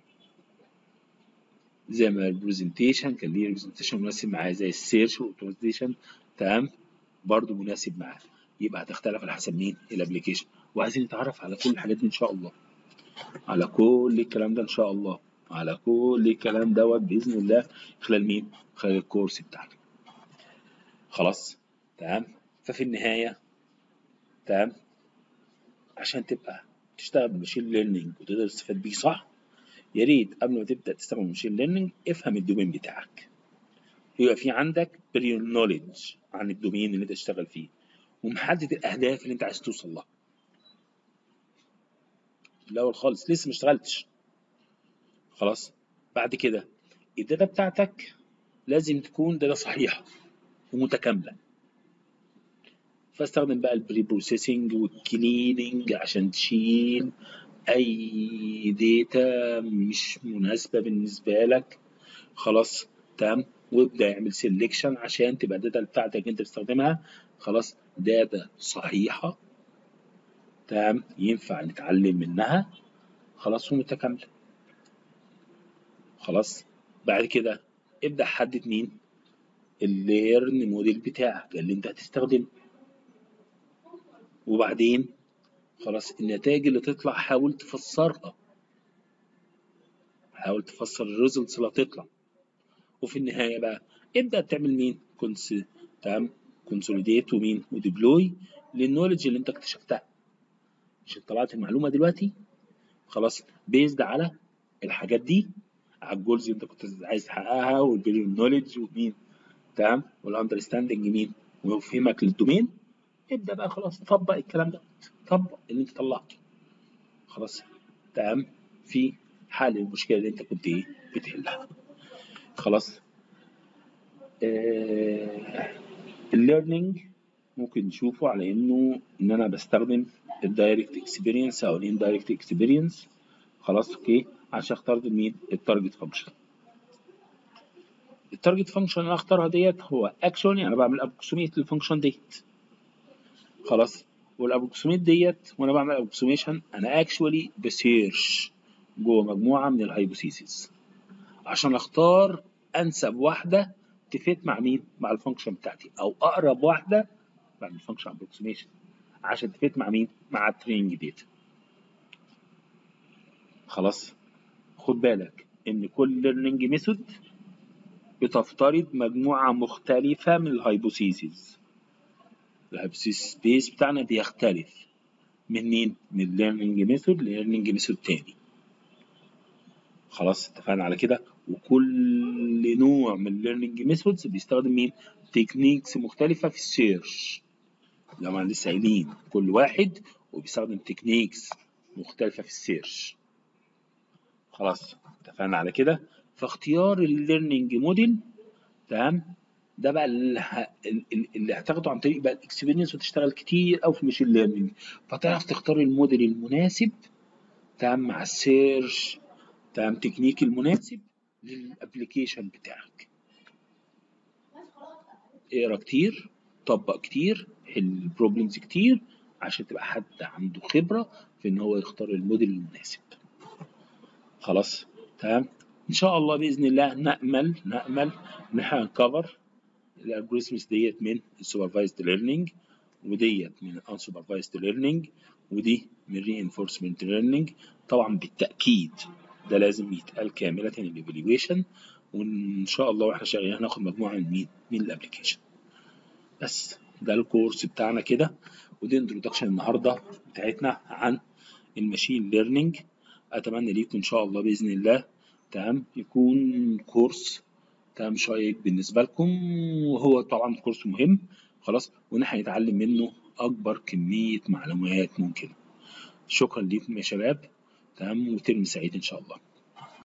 زي ما البرزنتيشن كان ليه ريبرزنتيشن مناسب معاه زي السيرش والاوتوماتيزيشن تمام برضه مناسب معاه يبقى هتختلف على حسب مين الابلكيشن وعايزين نتعرف على كل الحاجات دي ان شاء الله على كل الكلام ده ان شاء الله على كل الكلام دوت باذن الله خلال مين خلال الكورس بتاعنا خلاص تمام ففي النهايه تمام عشان تبقى تشتغل بالماشين ليرنينج وتقدر تستفاد بيه صح يا ريت قبل ما تبدا تستخدم الماشين ليرنينج افهم الدومين بتاعك يبقى في عندك بريور نوليدج عن الدومين اللي انت تشتغل فيه ومحدد الاهداف اللي انت عايز توصل لها الاول خالص لسه ما اشتغلتش خلاص بعد كده الداتا بتاعتك لازم تكون داتا صحيحه ومتكامله فاستخدم بقى البري بروسيسنج والكليننج عشان تشيل اي داتا مش مناسبه بالنسبه لك خلاص تمام وابدا اعمل سيلكشن عشان تبقى الداتا بتاعتك انت بتستخدمها خلاص داتا صحيحه تمام ينفع نتعلم منها خلاص ومتكامله خلاص بعد كده ابدا حدد مين الليرن موديل بتاعك اللي انت هتستخدمه وبعدين خلاص النتائج اللي تطلع حاول تفسرها حاول تفسر الريزلتس اللي هتطلع وفي النهايه بقى ابدا تعمل مين كونس تمام كونسوليديت ومين وديبلوي للنولج اللي انت اكتشفتها مش طلعت المعلومه دلوقتي خلاص بيزد على الحاجات دي على الجولز اللي انت كنت عايز تحققها والبيليون نولج ومين تمام والاندرستاندنج مين وفهمك للدومين ابدا بقى خلاص طبق الكلام ده طبق اللي انت طلعته خلاص تمام في حل المشكله اللي انت كنت ايه بتحلها خلاص آه الليرنينج ممكن نشوفه على انه ان انا بستخدم الدايركت اكسبيرينس او الاندايركت اكسبيرينس خلاص اوكي عشان اختار مين التارجت فانكشن التارجت فانكشن اللي اختارها ديت هو اكشولي انا بعمل ابروكسيميت للفانكشن ديت خلاص والابروكسيميت ديت وانا بعمل ابروكسيميشن انا اكشولي بسيرش جوه مجموعه من الهايبوثيسيس عشان اختار انسب واحده تفيت مع مين مع الفانكشن بتاعتي او اقرب واحده بعمل فانكشن ابروكسيميشن عشان تفيت مع مين مع التريننج ديتا خلاص خد بالك ان كل ليرنينج ميثود بتفترض مجموعه مختلفه من الهايبوثيسيس الهايبوثيسيس سبيس بتاعنا بيختلف من مين من الليرنينج ميثود لليرنينج ميثود تاني خلاص اتفقنا على كده وكل نوع من الليرنينج ميثودز بيستخدم مين تكنيكس مختلفه في السيرش زي ما لسه قايلين كل واحد وبيستخدم تكنيكس مختلفه في السيرش خلاص اتفقنا على كده فاختيار الليرنينج موديل تمام ده بقى اللي, اللي هتاخده عن طريق بقى الاكسبيرينس وتشتغل كتير قوي في المشين ليرنينج فتعرف تختار الموديل المناسب تمام مع السيرش تمام تكنيك المناسب للابلكيشن بتاعك اقرا كتير طبق كتير حل بروبلمز كتير عشان تبقى حد عنده خبره في ان هو يختار الموديل المناسب خلاص تمام ان شاء الله باذن الله نامل نامل ان احنا نكفر الالجوريزمز ديت من السوبرفايزد ليرنينج وديت من الانسوبرفايزد ليرنينج ودي من reinforcement ليرنينج طبعا بالتاكيد ده لازم يتقال كامله الايفالويشن وان شاء الله واحنا شغالين هناخد مجموعه من مين من الابلكيشن بس ده الكورس بتاعنا كده ودي انترودكشن النهارده بتاعتنا عن الماشين ليرنينج اتمنى ليكم ان شاء الله باذن الله تمام يكون كورس تمام شيق بالنسبه لكم وهو طبعا كورس مهم خلاص ونحن نتعلم منه اكبر كميه معلومات ممكنه شكرا ليكم يا شباب تمام وترم سعيد ان شاء الله